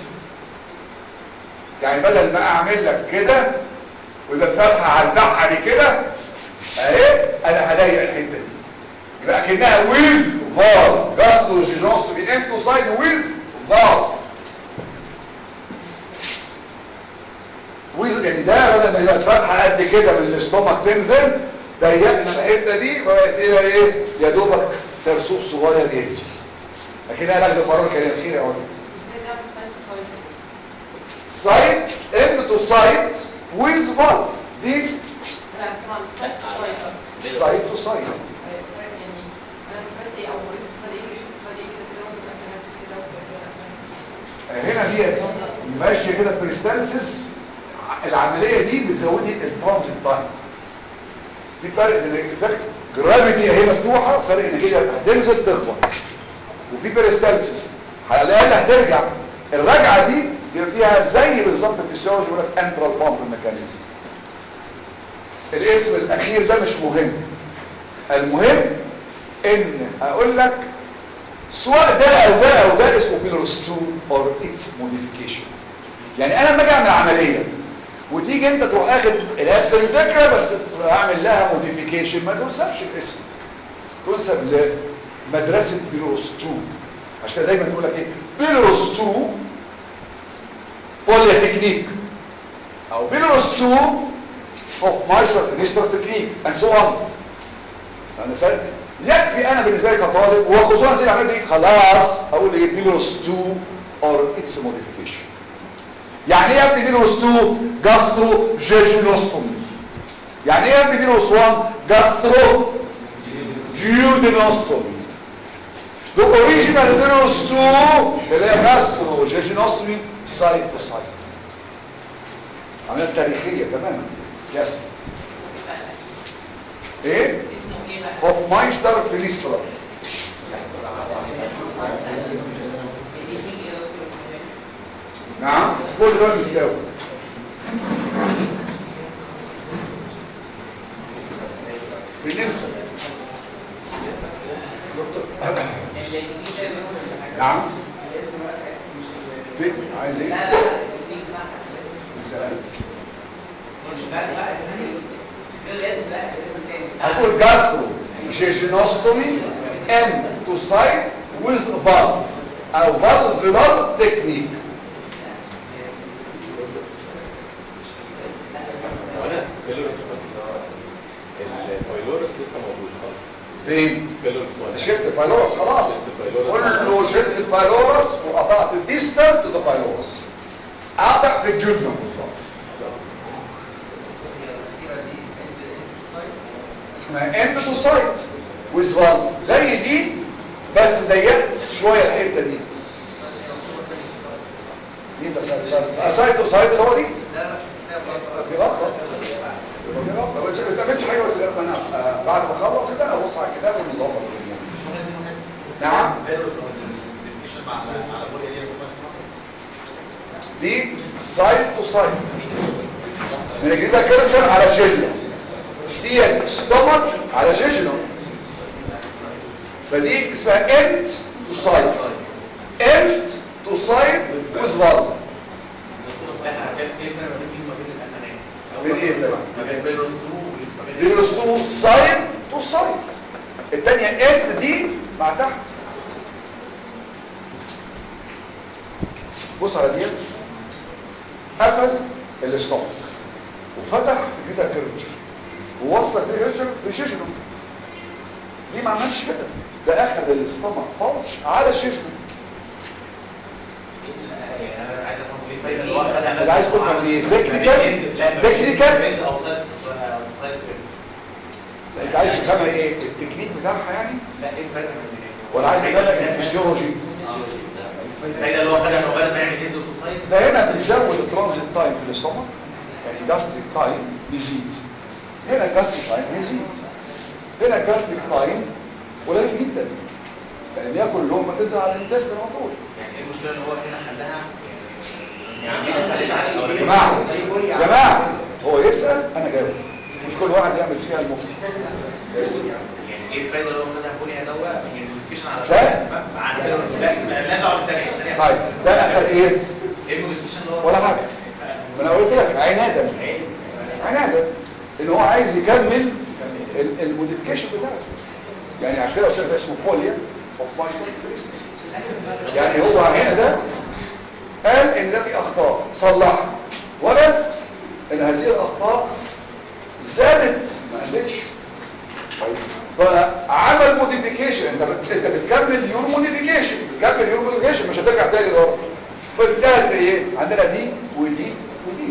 يعني بدل ما اعمل لك كده ويبقى الفتحه على الناحيه دي كده اهي انا هضيق الحته دي يبقى كانها ويز فار جاستروجينوس في انتو ساين ويز فار ويز يعني ده بدل ما يبقى الفتحه قد كده من الاستومك تنزل ضيقنا الحته دي بقت ايه ايه يا دوبك سرسوب صغير ينزل لكن انا لك المره كان الخير يا ولد سايت ان تو سايت ويز فالف دي سايت تو سايت هنا دي ماشيه كده بريستانسس العمليه دي بتزودي الترانزيت تايم في فرق بين الافكت جرافيتي اهي مفتوحه فرق ان كده هتنزل تخبط وفي بيريستالسيس على الاقل هترجع الرجعه دي بيبقى فيها زي بالظبط الفسيولوجي بيقول لك انترال بامب ميكانيزم الاسم الاخير ده مش مهم المهم ان اقول لك سواء ده او ده او ده اسمه بيلورس 2 اور اتس موديفيكيشن يعني انا لما اجي اعمل عمليه وتيجي انت تروح اخد نفس الفكره بس اعمل لها موديفيكيشن ما تنسبش الاسم تنسب لمدرسه بيلورس 2 عشان كده دايما تقول لك ايه بيلورس 2 بوليا تكنيك او بيلورس 2 اوف مايشر فينيستر تكنيك اند سو اون انا سألت يكفي انا بالنسبه لي كطالب وخصوصا زي العمليه دي خلاص اقول لي بيلورس 2 اور اتس موديفيكيشن يعني ايه يا ابني بيلورس 2 جاسترو جيجينوستومي يعني ايه يا ابني بيلورس 1 جاسترو جيودينوستومي The original بيلورس 2 اللي هي جاسترو جيجينوستومي سايد تو سايد عمليه تاريخيه تماما يس ايه اسمه ايه بقى؟ هوف مايشتر فينيسترا نعم كل ده مستوي بالنمسا نعم فين عايز ايه لا لا التكنيك بتاعها السلام لا لا غير لازم لا لازم تاني هقول جاسترو جيجينوستومي ام تو سايد ويز فالف او فالفولار تكنيك وانا بيلورس البايلورس لسه موجود صح فين بيلورس وانا شلت البايلورس خلاص شلت البايلورس. كله شلت البايلورس وقطعت الديستال تو ذا بايلورس قاطع في الجدنة بالظبط اسمها اند تو سايت ويز فالف زي دي بس ضيقت شويه الحته دي مين ده سايت سايت سايت تو سايت اللي هو دي في غلطه في غلطه بس ما تعملش حاجه بس لما انا آه، بعد ما اخلص كده ابص على الكتاب ونظبط الامور نعم دي سايد تو سايد من كده كيرشر على جيجنو ديت ستومك على جيجنو فدي اسمها انت تو سايد انت تو سايد ويز فالف بين ايه بقى بيدرس تو سايد تو سايد الثانيه انت دي مع تحت بص على ديت قفل الاستومك وفتح في بيتا كيرجر ووصل بيتا كيرجر بشيشنو دي ما عملش كده ده اخذ الاستومك باوتش على شيشنو اللي عايز تفهم ايه تكنيكال تكنيكال انت عايز تفهمها ايه التكنيك بتاعها يعني ولا عايز تفهمها الفسيولوجي ده هنا بنزود الترانزيت تايم في الاستومك يعني جاستريك تايم يزيد هنا جاستريك تايم يزيد هنا جاستريك تايم قليل جدا يعني بياكل لقمه تنزل على الانتستين على طول يا جماعه يا جماعه هو يسال انا جاوب مش كل واحد يعمل فيها المفتي بس طيب ده اخر ايه ولا حاجه ما انا قلت لك عنادا عنادا ان هو عايز يكمل ال- الموديفيكيشن بتاعته يعني عشان كده قلت لك اسمه بوليا اوف مايشن يعني هو هنا ده قال ان ده في اخطاء صلحها وجد ان هذه الاخطاء زادت ما قلتش كويس فعمل موديفيكيشن انت بت- انت بتكمل يور موديفيكيشن بتكمل يور موديفيكيشن مش هترجع تاني لورا فانتهت ايه عندنا دي ودي ودي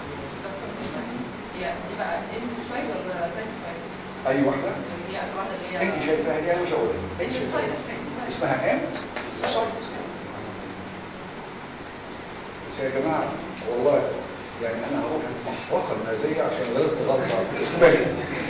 هي دي بقى انت سايد ولا سايد سايد؟ اي واحده هي اخر واحده اللي هي انت شايفاها دي انا مش هقولها هي انت سايد شايفاها اسمها امت وصلت بس يا جماعه والله يعني انا هروح المحرقه النازيه عشان غلطت غلطه اسمعي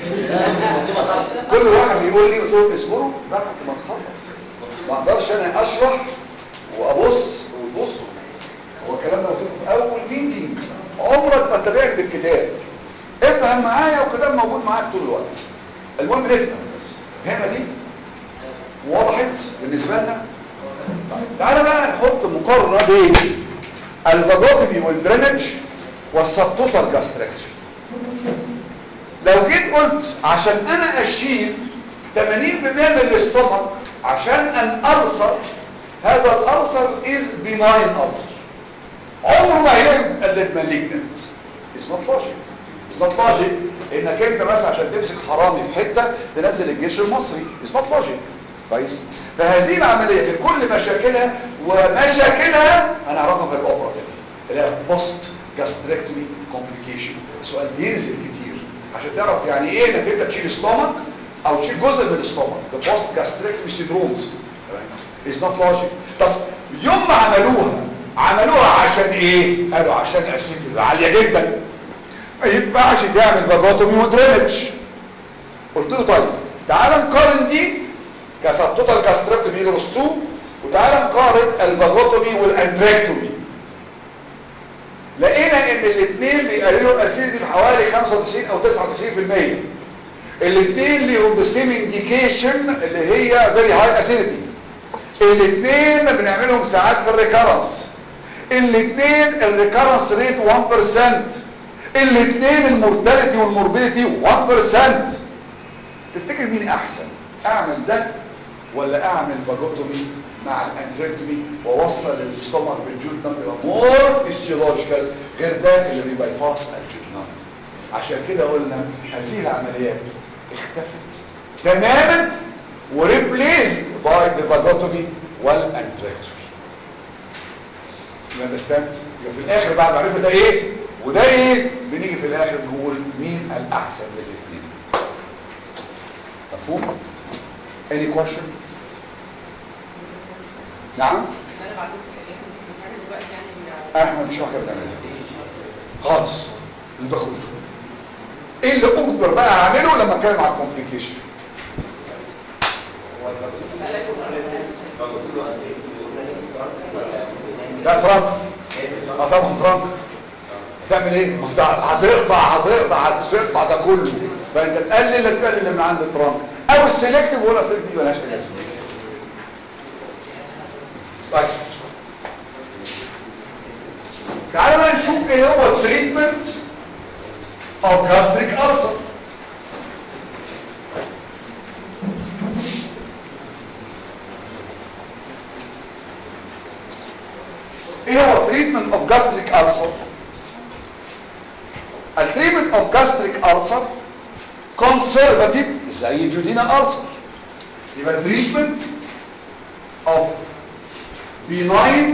كل واحد بيقول لي قلت له اصبروا بعد ما نخلص ما اقدرش انا اشرح وابص وتبصوا هو الكلام ده مكتوب في اول ميتنج عمرك ما تتابعني بالكتاب افهم معايا والكتاب موجود معاك طول الوقت المهم نفهم بس فهمنا دي وضحت بالنسبه لنا طيب تعالى بقى نحط مقارنه بين الفاجوتومي والدرينج والسبتوتال جاستريكتوري لو جيت قلت عشان انا اشيل 80% من الاستومك عشان ان ارسل هذا الارسل از بيناين ارسل عمره ما هيقلب مالجنت از نوت لوجيك از نوت لوجيك انك انت بس عشان تمسك حرامي في حته تنزل الجيش المصري از نوت لوجيك كويس فهذه العمليه بكل مشاكلها ومشاكلها هنعرفها في الاوبراتيف اللي هي بوست جاستريكتومي كومبليكيشن سؤال بينزل كتير عشان تعرف يعني ايه انك انت تشيل ستومك او تشيل جزء من الاستومك ده بوست جاستريكتومي سيندرومز از نوت لوجيك طب يوم ما عملوها عملوها عشان ايه قالوا عشان اسيد عاليه جدا ما ينفعش تعمل فاجوتومي ودرينج قلت له طيب تعال نقارن دي كسبتوتال جاستريكتومي جروس 2 وتعال نقارن الفاجوتومي والانتريكتومي لقينا ان الاثنين بيقللوا الاسيدي بحوالي 95 او 99% الاثنين ليهم the same indication اللي هي very high acidity الاثنين بنعملهم ساعات في الريكارنس الاثنين الريكارنس ريت 1% الاثنين المورتاليتي والموربيديتي 1% تفتكر مين احسن اعمل ده ولا اعمل فاجوتومي مع الانتريكتومي واوصل الاستومك بالجودنم تبقى مور فيسيولوجيكال غير ده اللي بيبقى يفاص الجودنم عشان كده قلنا هذه العمليات اختفت تماما وريبليسد باي ذا فاجوتومي والانتريكتومي يو اندرستاند يبقى في الاخر بعد ما عرفنا ده ايه وده ايه بنيجي في الاخر نقول مين الاحسن من الاثنين مفهوم any question نعم انا بعتقد ان احنا دلوقتي يعني احنا مش واحده بنعملها خالص انت قلته ايه اللي اجبر بقى اعمله لما اتكلم على الكومبليكيشن لا ترانك اه طبعا ترانك هتعمل ايه ما انت هتقطع هتقطع هتقطع ده كله فانت تقلل لازم تقلل من عند الترانك او السلكتيف ولا سلكتيف ملهاش اي لازمه طيب تعالوا بقى نشوف ايه هو التريتمنت اوف جاستريك ألسر ايه هو التريتمنت اوف جاستريك ألسر التريتمنت اوف جاستريك ألسر كونسرفاتيف زي جودينا ألسر يبقى تريتمنت اوف benign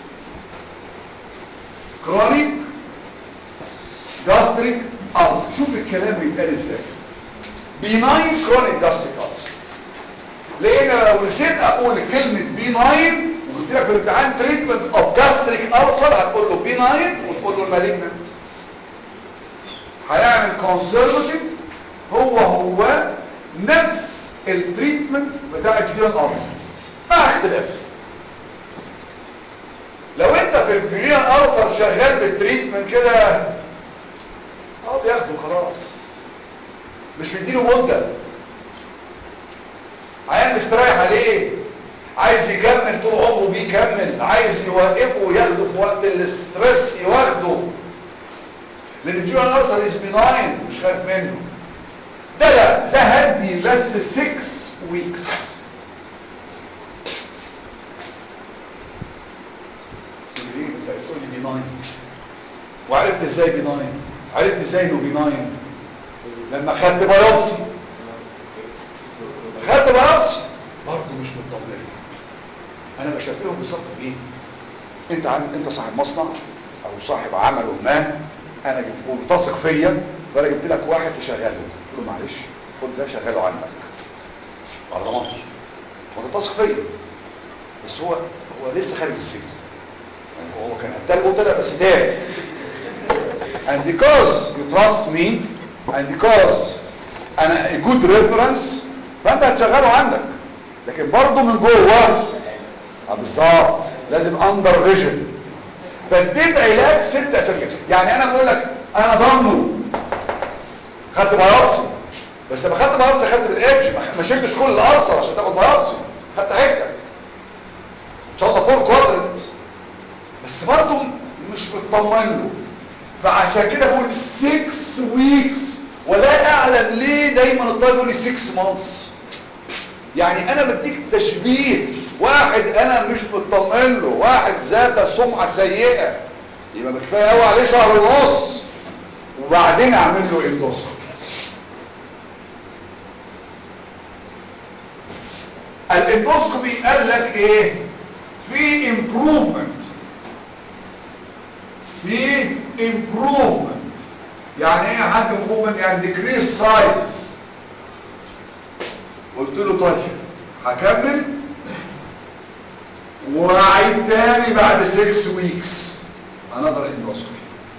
chronic gastric ulcer شوف الكلام بيتقال ازاي benign chronic gastric ulcer لان لو نسيت اقول كلمه benign وقلت لك في الامتحان treatment of gastric ulcer هتقول له benign وتقول له malignant هنعمل conservative هو هو نفس التريتمنت بتاع الجديد الالسر مع اختلاف لو انت في الجنين الارسل شغال بالتريتمنت كده اه بياخده خلاص مش مديله مده عيان مستريح عليه عايز يكمل طول عمره بيكمل عايز يوقفه وياخده في وقت الاسترس يواخده لان الجنين الارسل از بناين مش خايف منه ده لا ده هدي بس 6 ويكس ليه انت بتقول لي بناين وعرفت ازاي بناين عرفت ازاي انه بناين لما خدت بايوبسي خدت بايوبسي برضه مش مطمن انا بشبهه بالظبط بايه انت عن... انت صاحب مصنع او صاحب عمل ما انا جبت ملتصق فيا فانا جبت لك واحد تشغله قلت له معلش خد ده شغله عنك على ضمانتي ملتصق فيا بس هو هو لسه خارج السجن يعني هو كان قتال قتله بس تاني and because you trust me and because انا a good reference فانت هتشغله عندك لكن برضه من جوه اه بالظبط لازم اندر فيجن فاديت علاج ست اسابيع يعني انا بقول لك انا ضامنه خدت بايوبسي بس لما خدت بايوبسي خدت بالايدج ما- ما شلتش كل الالسر عشان تاخد بايوبسي خدت حته ان شاء الله فور كوادرنت بس برضه مش مطمن له فعشان كده بقول 6 ويكس ولا اعلم ليه دايما الطالب يقول لي 6 مانثs يعني انا بديك تشبيه واحد انا مش مطمئن له واحد ذات سمعه سيئه يبقى كفايه قوي عليه شهر ونص وبعدين اعمل له اندوسكوبي الاندوسكوبي قال لك ايه في امبروفمنت في امبروفمنت يعني ايه يا حاج امبروفمنت يعني ديكريس سايز قلت له طيب هكمل واعيد تاني بعد 6 ويكس انظر اندوسكوبي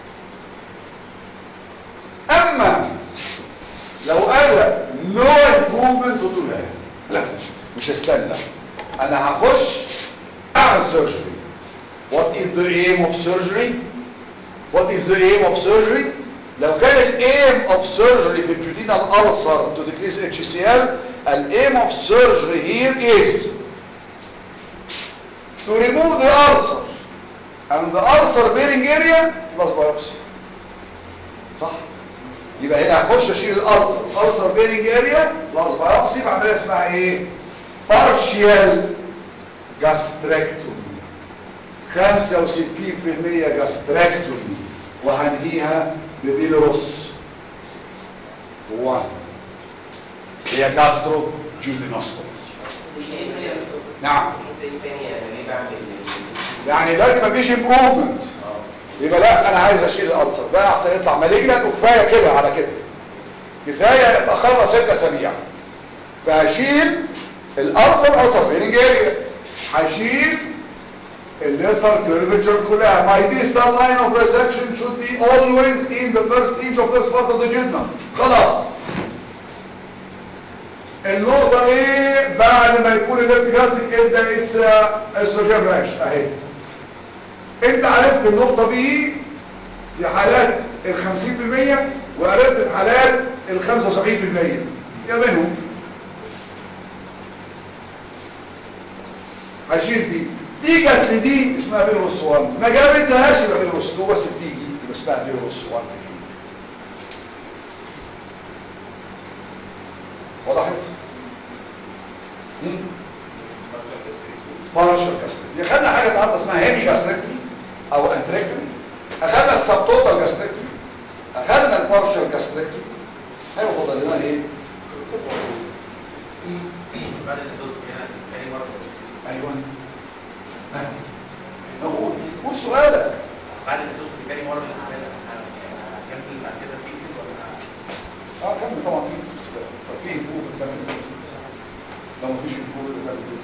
اما لو قال لك نو امبروفمنت قلت له لا لا مش, مش هستنى انا هخش اعمل سيرجري what is the aim of surgery what is the aim of surgery لو كان الايم اوف سيرجري في الجديدال ulcer to decrease HCl الايم اوف surgery here is to remove the ulcer and the ulcer bearing area plus biopsy صح يبقى هنا هخش اشيل الالسر الالسر بيرنج اريا بلس بايوبسي بعملها اسمها ايه partial gastrectomy 65% gastrectomy وهنهيها ببيلروس 1 هي جاسترو جيلينوستومي نعم يعني دلوقتي مفيش امبروفمنت يبقى لا انا عايز اشيل الالسر بقى احسن يطلع مالجنت وكفايه كده على كده كفايه ابقى خلص ست اسابيع فهشيل الالسر الالسر بيرنج اريا هشيل الليسر كيرفتشر كلها my distal line of resection should be always in the first inch of first part of the jejunum خلاص النقطة ايه بعد ما يكون الليفت جاستك ابدا اتس استروجين راش اهي انت عرفت النقطة دي في حالات ال 50% وعرفت في حالات ال 75% يا منهم هشيل دي دي جت لدي اسمها بيروس 1 ما جابتهاش يبقى بيروس 2 بس بتيجي يبقى اسمها بيروس 1 تكنيك وضحت؟ بارشل كاستريكتومي خدنا حاجه النهارده اسمها هيمي كاستريكتومي او انتريكتومي اخدنا السبتوتال كاستريكتومي اخدنا البارشل كاستريكتومي هيبقى فاضل لنا ايه بعد الدوسكوبي يعني تاني مرة ايوه ها نقول قول سؤالك بعد الدوسكوبي تاني مرة اللي هعملها هكمل بعد كده تريتمنت ولا اه كمل طبعا في في امبروف كمل لو مفيش امبروف كمل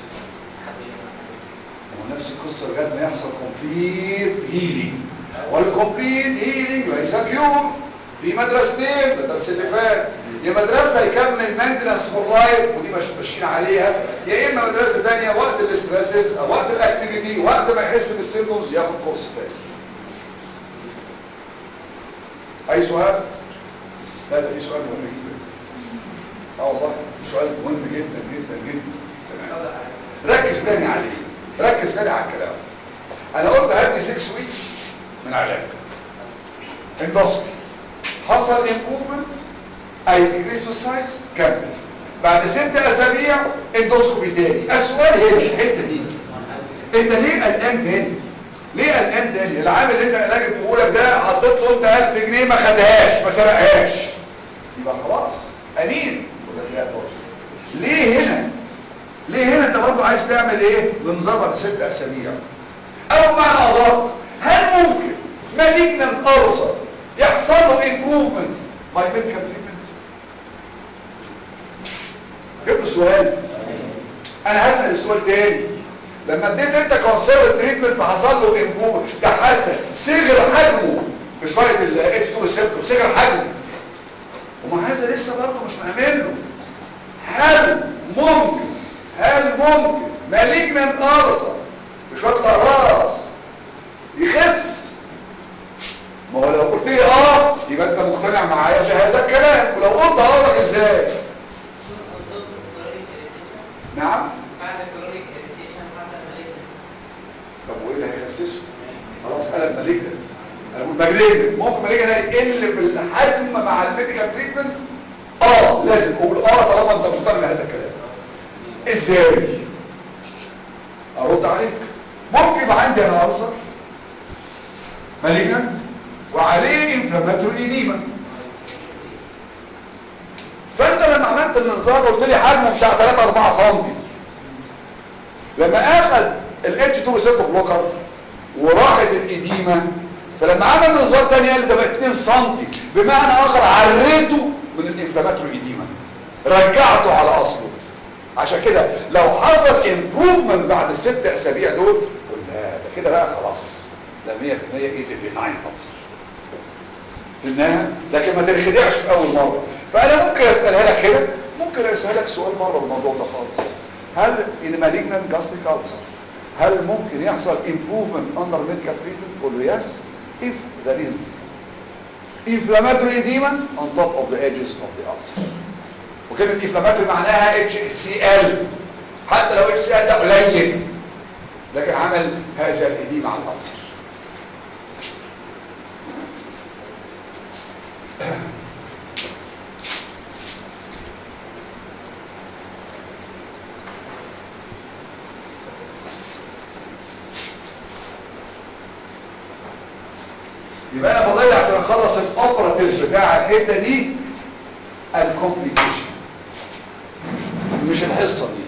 هو نفس القصه لغايه ما يحصل كومبليت هيلينج والكومبليت هيلينج ليس كيور في مدرستين ده الدرس اللي فات يا مدرسه يكمل مينتنس فور لايف ودي مش ماشيين عليها يا اما مدرسه ثانيه وقت الاسترسز او وقت الاكتيفيتي وقت ما يحس بالسيمبتومز ياخد كورس تاني اي سؤال لا ده في سؤال مهم جدا اه والله في سؤال مهم جدا جدا جدا تمام ركز تاني عليه ركز تاني على الكلام انا قلت هدي 6 ويكس من علاج اندوسكوبي حصل امبروفمنت اي ديكريس في السايز كمل بعد ست اسابيع اندوسكوبي تاني السؤال هنا الحته دي انت ليه قلقان تاني ليه قلقان تاني العامل اللي انت علاج بقولك ده حطيت له انت 1000 جنيه ما خدهاش ما سرقهاش يبقى خلاص امين ولا لا برضه ليه هنا ليه هنا انت برضه عايز تعمل ايه بنظام بعد ست اسابيع او معنى ادق هل ممكن malignant ulcer يحصل له improvement by medical treatment جبت السؤال انا هسأل السؤال تاني لما اديت انت كونسيرت تريتمنت فحصل له امبروف تحسن صغر حجمه بشويه الاتش 2 ريسبتور صغر حجمه ومع هذا لسه برضه مش مأمن له هل ممكن هل ممكن مالجنان ارصة بشويه اقراص يخس ما هو لو قلت لي اه يبقى انت مقتنع معايا بهذا الكلام ولو قلت اقول لك ازاي نعم بعد الكرونيك اريتيشن حتى المالجنت طب وايه اللي هيخسسه خلاص قلب مالجنت انا بقول مالجنت ممكن مالجنت يقل بالحجم مع الميديكال تريتمنت اه لازم اقول اه طالما انت مقتنع بهذا الكلام ازاي ارد عليك ممكن يبقى عندي انا ألسر مالجنت وعليه انفلاماتوري ايديما فانت لما عملت المنظار قلت لي حجمه بتاع 3 4 سم لما اخذ الاتش 2 ريسبتور بلوكر وراحت الاديمه فلما عمل منظار تاني قال لي ده بقى 2 سم بمعنى اخر عريته من الانفلاماتوري ايديما رجعته على اصله عشان كده لو حصل امبروفمنت بعد الست اسابيع دول قلنا ده كده بقى خلاص ده 100% ايزي بناين ألسر فهمناها لكن ما تنخدعش في اول مره فانا ممكن اسالها لك هنا ممكن اسالك سؤال بره الموضوع ده خالص هل in malignant gastric ulcer هل ممكن يحصل improvement under medical treatment تقول له yes if there is inflammatory edema on top of the edges of the ulcer وكلمه inflammatory معناها HCl حتى لو HCl ده قليل لكن عمل هذا الإديمة على الألسر يبقى انا بضيع عشان اخلص الاوبراتيف بتاع الحته دي الكومبليكيشن مش الحصه دي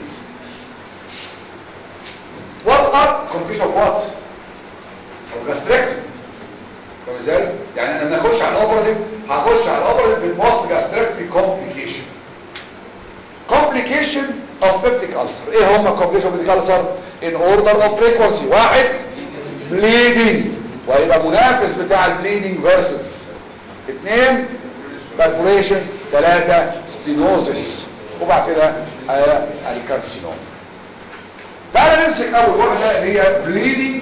what are complication of what of gastrectomy فاهم ازاي يعني انا نخش على الاوبراتيف هخش على الاوبراتيف في البوست جاستريكتومي كومبليكيشن complication of peptic ulcer ايه هم complication of peptic ulcer in order of frequency واحد bleeding وهيبقى منافس بتاع البليدنج فيرسس اثنين perforation ثلاثة stenosis وبعد كده آه الكارسينوم تعال نمسك اول واحدة اللي هي bleeding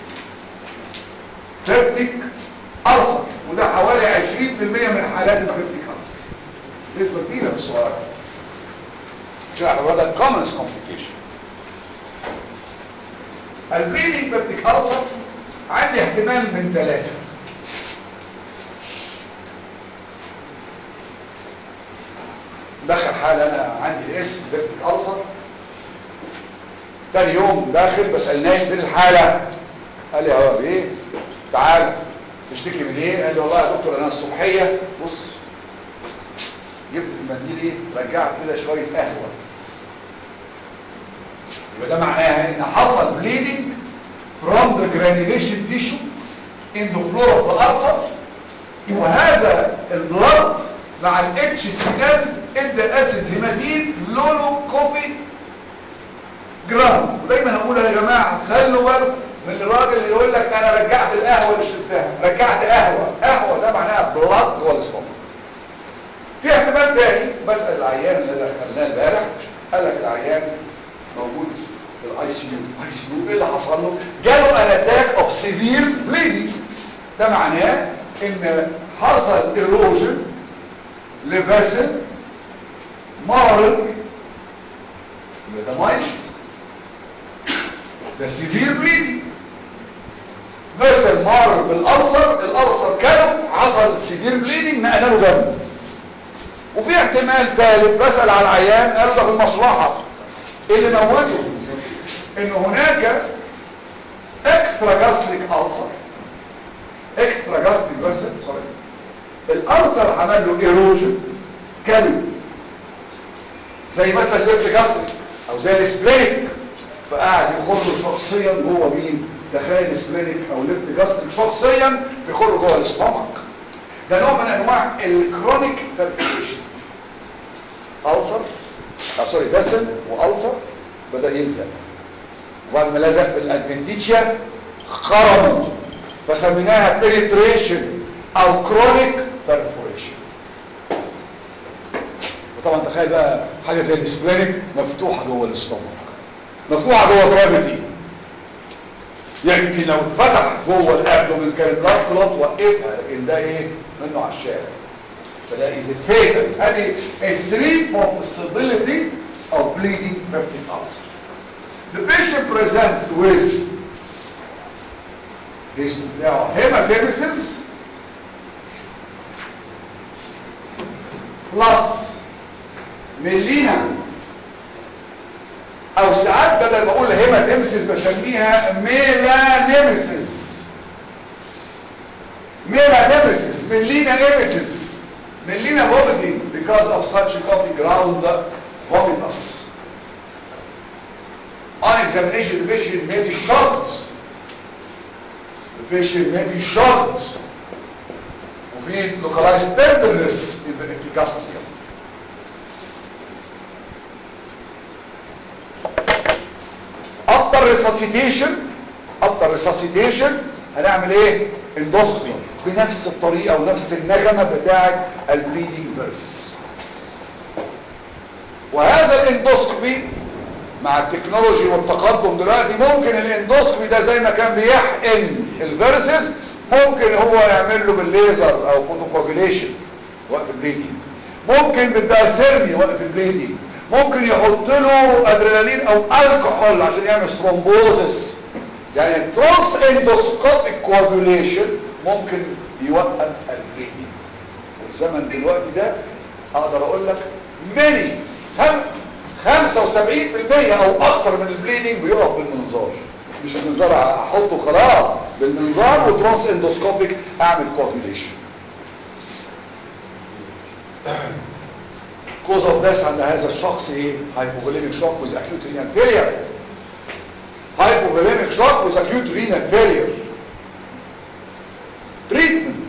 peptic ulcer وده حوالي 20% من حالات البيبتيك ulcer نسبة كبيرة في السؤال شرح هذا common complication البليدنج بيبتيك ulcer عندي احتمال من ثلاثة دخل حال انا عندي الاسم بيبتيك ألسر تاني يوم داخل بسألناه فين الحالة قال لي يا ايه تعال تشتكي من ايه قال لي والله يا دكتور انا الصبحية بص جبت في المنديل ايه رجعت كده شوية قهوة يبقى ده معناها ان حصل بليدنج from the granulation tissue in the floor of the ulcer وهذا البلد مع ال HCl ادى اسيد هيماتين لونه كوفي جراند ودايما اقول يا جماعه خلوا بالكم من الراجل اللي يقول لك انا رجعت القهوه اللي شربتها رجعت قهوه قهوه ده معناها بلاد جوه الاستومك في احتمال تاني بسال العيان اللي دخلناه امبارح قال لك العيان موجود في الاي سي يو اي سي يو ايه اللي حصل له جاله ان اتاك اوف سيفير بليدنج ده معناه ان حصل ايروجن لفاسل مارل يبقى ده مايلد ده سيفير بليدنج فاسل مارل بالالسر الالسر كان حصل سيفير بليدنج نقلنا له دم وفي احتمال ثالث بسال على العيان قالوا ده في المشرحه ايه اللي موته ان هناك اكسترا جاستريك ألسر اكسترا جاستريك فيسل سوري الألسر عمل له ايروجن كلو زي مثلا الليفت جاستريك او زي السبلينيك فقعد يخر شخصيا جوه مين تخيل سبلينيك او ليفت جاستريك شخصيا بيخر جوه الاستومك ده نوع من انواع الكرونيك بابتيشن ألسر اه سوري فيسل وألسر بدأ يلزق وبعد ما لزق في الادفنتيتشيا خرم فسميناها penetration او chronic perforation وطبعا تخيل بقى حاجة زي السبلينيك مفتوحة جوه الاستومك مفتوحة جوه جرافيتي يمكن لو اتفتح جوه الابدومين كان البلاد كلوت وقفها لكن ده ايه منه على الشارع فده is a fatal ادي a three possibility of bleeding peptic ulcer the patient present with his بتاعه hematemesis plus ميلينا او ساعات بدل ما اقول هيماتيمسيس بسميها ميلانيمسيس ميلانيمسيس ميلينا ايمسيس ميلينا vomiting because of such a coffee ground vomitus on examination the patient may be shocked the patient may be shocked وفي localized tenderness in the epigastrium after resuscitation after resuscitation هنعمل ايه اندوسكوبي بنفس الطريقه ونفس النغمه بتاعه البليدنج فيرسس وهذا الاندوسكوبي مع التكنولوجي والتقدم دلوقتي ممكن الاندوسكوبي ده زي ما كان بيحقن الفيرسس ممكن هو يعمل له بالليزر او فوتوكوجيليشن وقت البليدنج ممكن بالدايسيرمي وقت البليدنج ممكن يحط له ادرينالين او الكحول عشان يعمل ثرومبوزس يعني ترانس اندوسكوبيك كواجوليشن ممكن يوقف البليدنج والزمن دلوقتي ده اقدر اقول لك ماني هم 75% او اكتر من البليدنج بيقف بالمنظار مش المنظار احطه خلاص بالمنظار وترانس اندوسكوبيك اعمل كواجوليشن cause of death عند هذا الشخص ايه hypovolemic shock with acute renal failure hypovolemic shock with acute renal failure treatment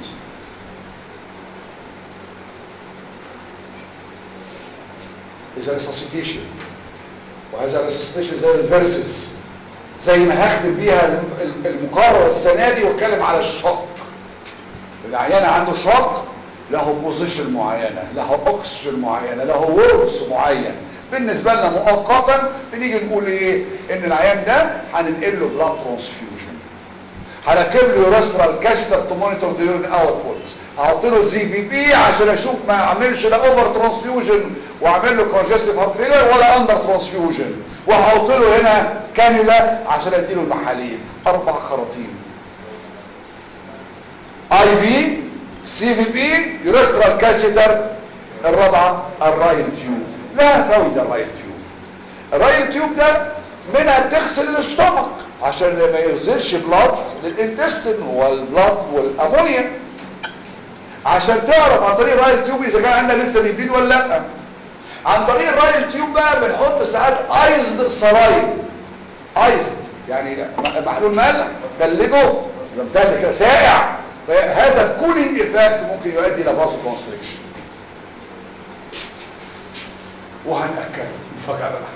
is a resuscitation وهذا resuscitation زي الفيرسز زي ما هخدم بيها المقرر السنة دي واتكلم على الشوك العيان عنده شوك له بوزيشن معينة له اوكسجين معينة له ووردز معين بالنسبة لنا مؤقتا بنيجي نقول ايه ان العيان ده هننقل له بلاد ترانسفيوجن هركب له يورسترال كاستر تو مونيتور ذا يورين اوتبوتس هحط له زي بي بي عشان اشوف ما اعملش لا اوفر ترانسفيوجن واعمل له كونجستيف هارت فيلر ولا اندر ترانسفيوجن وهحط له هنا كانيولا عشان اديله المحاليل اربع خراطيم اي في سي في بي يورسترال كاسيتر الرابعه الرايل تيوب لا فايده الرايل تيوب الرايل تيوب ده منها بتغسل الاستومك عشان ما يغزلش بلاد للانتستين والبلاد والامونيا عشان تعرف عن طريق الرايل تيوب اذا كان عندك لسه بيبيد ولا لا عن طريق الرايل تيوب بقى بنحط ساعات ايزد صلايد ايزد يعني محلول ملح تلجه يمتد كده ساقع هذا الكولينج افكت ممكن يؤدي الى فازو كونستريكشن وهنأكد مفاجأة بقى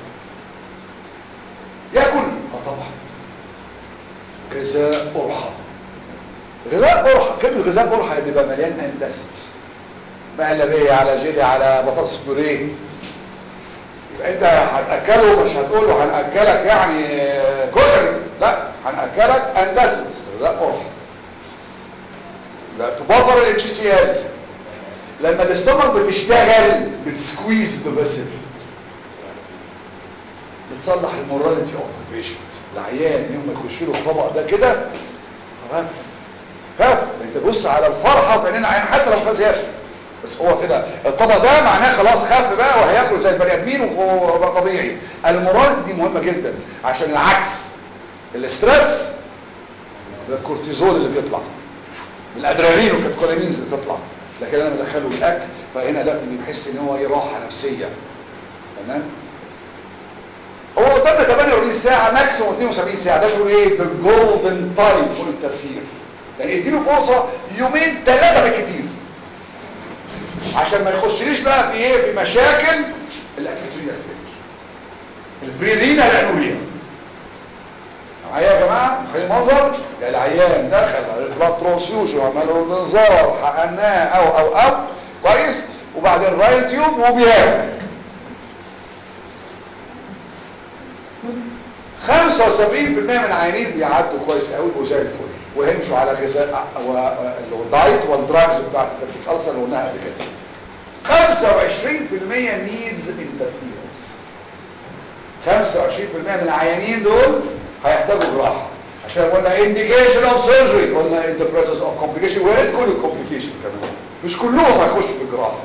ياكل اه طبعا غذاء قرحة غذاء قرحة كلمة غذاء قرحة اللي بقى مليان انتاسيدز مقلبية على جيلي على بطاطس بوريه يبقى انت هتاكله مش هتقول له هنأكلك يعني كشري لا هنأكلك انتاسيدز غذاء قرحة لا تبرر الاتش سي ال لما الاستومك بتشتغل بتسكويز ذا فيسل بتصلح الموراليتي اوف ذا بيشنت العيان يوم ما يخش له الطبق ده كده خف خف انت بص على الفرحه في عينين عيان حتى لو فاز بس هو كده الطبق ده معناه خلاص خف بقى وهياكل زي البني ادمين وهو طبيعي الموراليتي دي مهمه جدا عشان العكس الاسترس الكورتيزول اللي بيطلع الادرينالين والكاتكولامينز اللي بتطلع لكن انا بدخله الاكل فهنا دلوقتي بيحس ان هو ايه راحه نفسيه تمام هو قدامنا 48 ساعه ماكسيموم 72 ساعه ده بيقول ايه ذا جولدن تايم فور الترفيه يعني اديله فرصه يومين ثلاثه بالكتير عشان ما يخشليش بقى في ايه في مشاكل الاكيوتريا البريلينا الانوريا معايا يا جماعه خلي منظر العيان دخل البلاد ترانسفيوجن وعملوا منظار حقناه او او او كويس وبعدين رايل تيوب وبياكل 75% من العيانين بيعدوا كويس قوي يبقوا زي الفل ويمشوا على غذاء و- اللي هو الدايت والدراجز بتاعت البكتيك ألسر اللي قلناها قبل كده 25% needs interference 25% من العيانين دول هيحتاجوا جراحة عشان قلنا indication of surgery قلنا in the presence of complication وارد كل complication كمان مش كلهم هيخشوا في الجراحة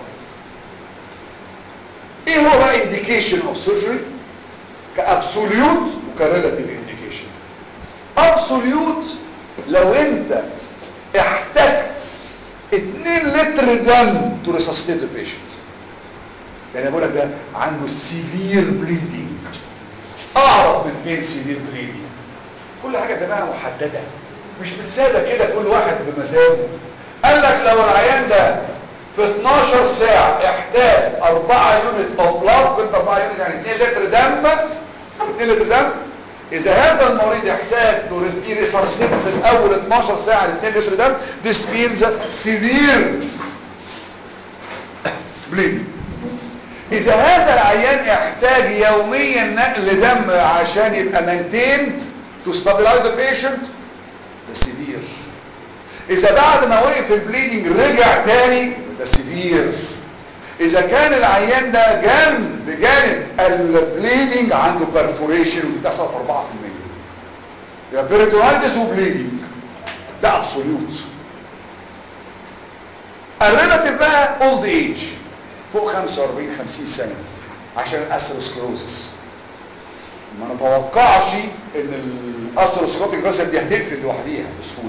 ايه هو بقى indication of surgery كابسوليوت وكريلاتيف indication absolute لو انت احتجت 2 لتر دم to resuscitate the patient يعني بقول لك ده عنده severe bleeding اعرف من فين severe bleeding كل حاجة يا جماعة محددة مش بالسادة كده كل واحد بمزاجه قال لك لو العيان ده في 12 ساعة احتاج 4 يونت اوف بلاد كنت 4 يونت يعني 2 لتر دم 2 لتر دم اذا هذا المريض يحتاج تو ريساسيت في الاول 12 ساعة ل 2 لتر دم this means severe bleeding اذا هذا العيان احتاج يوميا نقل دم عشان يبقى maintained to stabilize the patient ده سيفير اذا بعد ما وقف البليدنج رجع تاني ده سيفير اذا كان العيان ده جنب بجانب البليدنج عنده perforation ودي بتحصل في 4% ده بيريتونايتس وبليدنج ده ابسوليوت الريلاتيف بقى اولد ايج فوق 45 50 سنه عشان الاسيروسكلوزس ما نتوقعش ان الاسيروسكلوتيك فاسل دي هتقفل لوحديها بسهوله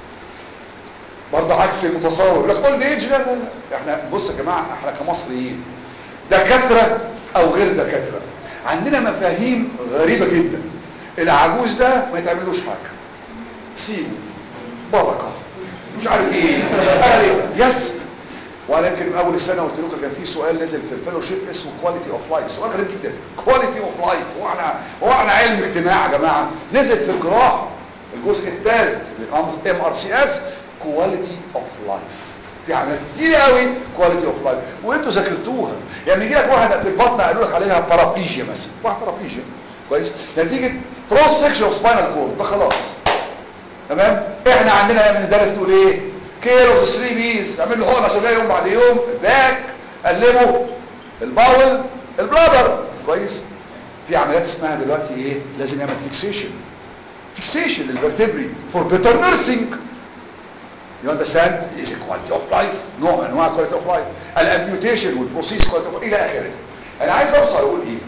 برضه عكس المتصور يقول لك اولد ايج لا لا لا احنا بص يا جماعه احنا كمصريين دكاتره او غير دكاتره عندنا مفاهيم غريبه جدا العجوز ده ما يتعملوش حاجه سيبه بركه مش عارف ايه قال ايه يس وانا يمكن من اول السنه قلت لكم كان في سؤال نزل في الفيلوشيب اسمه كواليتي اوف لايف سؤال غريب جدا كواليتي اوف لايف هو احنا هو احنا علم اجتماع يا جماعه نزل في الجراحه الجزء الثالث من ام ار سي اس كواليتي اوف لايف في عمليات كتير قوي كواليتي اوف لايف وانتوا ذاكرتوها يعني يجي لك واحد في البطن قالوا لك عليها بارابليجيا مثلا واحد بارابليجيا كويس نتيجه كروس سكشن اوف سباينال كورد ده خلاص تمام احنا عندنا من الدرس تقول ايه كير اوف 3 بيز اعمل له هون عشان جاي يوم بعد يوم الباك قلبه الباول البلادر كويس في عمليات اسمها دلوقتي ايه لازم يعمل فيكسيشن فيكسيشن للفرتبري فور بيتر نيرسينج يو اندرستاند از كواليتي اوف لايف نوع من انواع كواليتي اوف لايف الامبيوتيشن والبروسيس كواليتي اوف الى اخره انا عايز اوصل اقول ايه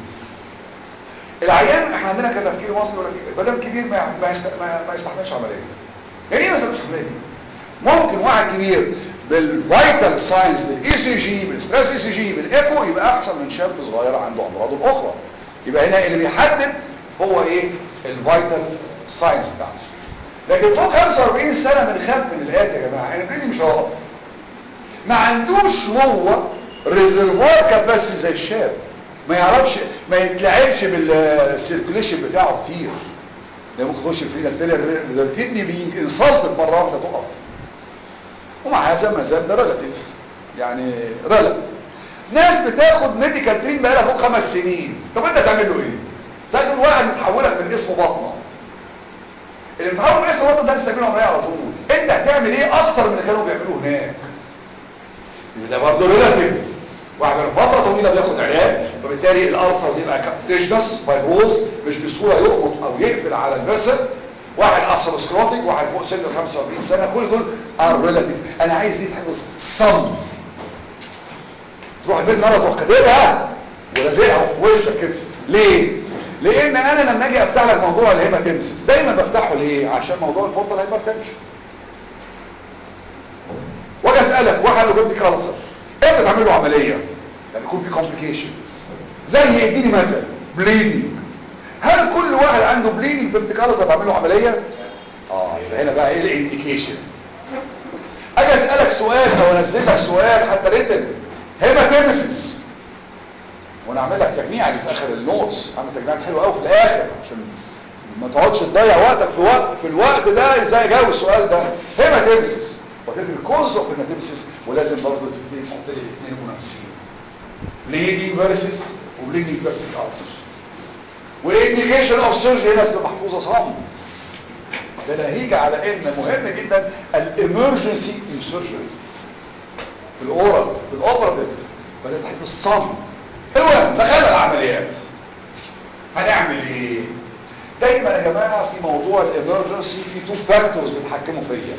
العيان احنا عندنا كتفكير مصري ولا ما دام كبير ما ما, يست... ما, ما يستحملش عمليه يعني ايه ما يستحملش عمليه دي ممكن واحد كبير بالفيتال ساينس بالاي سي جي بالستريس اي سي جي بالايكو يبقى احسن من شاب صغير عنده امراض اخرى يبقى هنا اللي بيحدد هو ايه الفيتال ساينس بتاعته لكن فوق 45 سنه بنخاف من الاتي يا جماعه انا بريني مش هقف ما عندوش هو ريزرفوار كاباسيتي زي الشاب ما يعرفش ما يتلعبش بالسيركوليشن بتاعه كتير ده ممكن يخش في الفيلر ده الكدني بينج انسلتد مره واحده تقف ومع هذا ما زال ده ريلاتيف يعني ريلاتيف ناس بتاخد ميديكال ترين بقى لها فوق خمس سنين طب انت تعمل له ايه زي تقول واحد متحولك من اسمه بطنه اللي متحول من اسمه بطنه ده استعمله عمليه على طول انت هتعمل ايه اكتر من اللي كانوا بيعملوه هناك ده برضه ريلاتيف واحد من فتره طويله بياخد علاج وبالتالي الارثر بيبقى كابتريشنس فايبروز مش بسهوله يقبض او يقفل على الفسل واحد اثيروسكلوتيك واحد فوق سن ال 45 سنه كل دول ار ريلاتيف انا عايز دي تحفظ صم تروح البيت مره تروح كاتبها ولازقها في وشك كده ليه لان انا لما اجي افتح لك موضوع الهيماتيمسيس دايما بفتحه ليه عشان موضوع البورتال هايبرتنشن واجي اسالك واحد لو جبت كالسر امتى تعمل له عمليه يعني يكون في كومبليكيشن زي اديني مثلا بليدنج هل كل واحد عنده بليدنج بنت كالسر بعمل له عمليه اه يبقى هنا بقى ايه الانديكيشن اجي اسالك سؤال او انزل لك سؤال حتى ريتن هيماتيمسيس وانا اعمل لك تجميع في اخر النوتس اعمل تجميعات حلوه قوي في الاخر عشان ما تقعدش تضيع وقتك في وقت في الوقت ده ازاي اجاوب السؤال ده هيماتيمسيس وتدري الكوز اوف هيماتيمسيس ولازم برضه تبتدي تحط لي الاثنين منافسين بليدنج فيرسس وبليدنج فيرتيك ألسر والانديكيشن اوف سيرجري هنا تبقى محفوظه صم ده ناهيك على ان مهم جدا الامرجنسي ان سيرجري في الاورال في الاوبراتيف بدات تحت الصم المهم دخلنا العمليات هنعمل ايه دايما يا جماعه في موضوع الامرجنسي في تو فاكتورز بيتحكموا فيا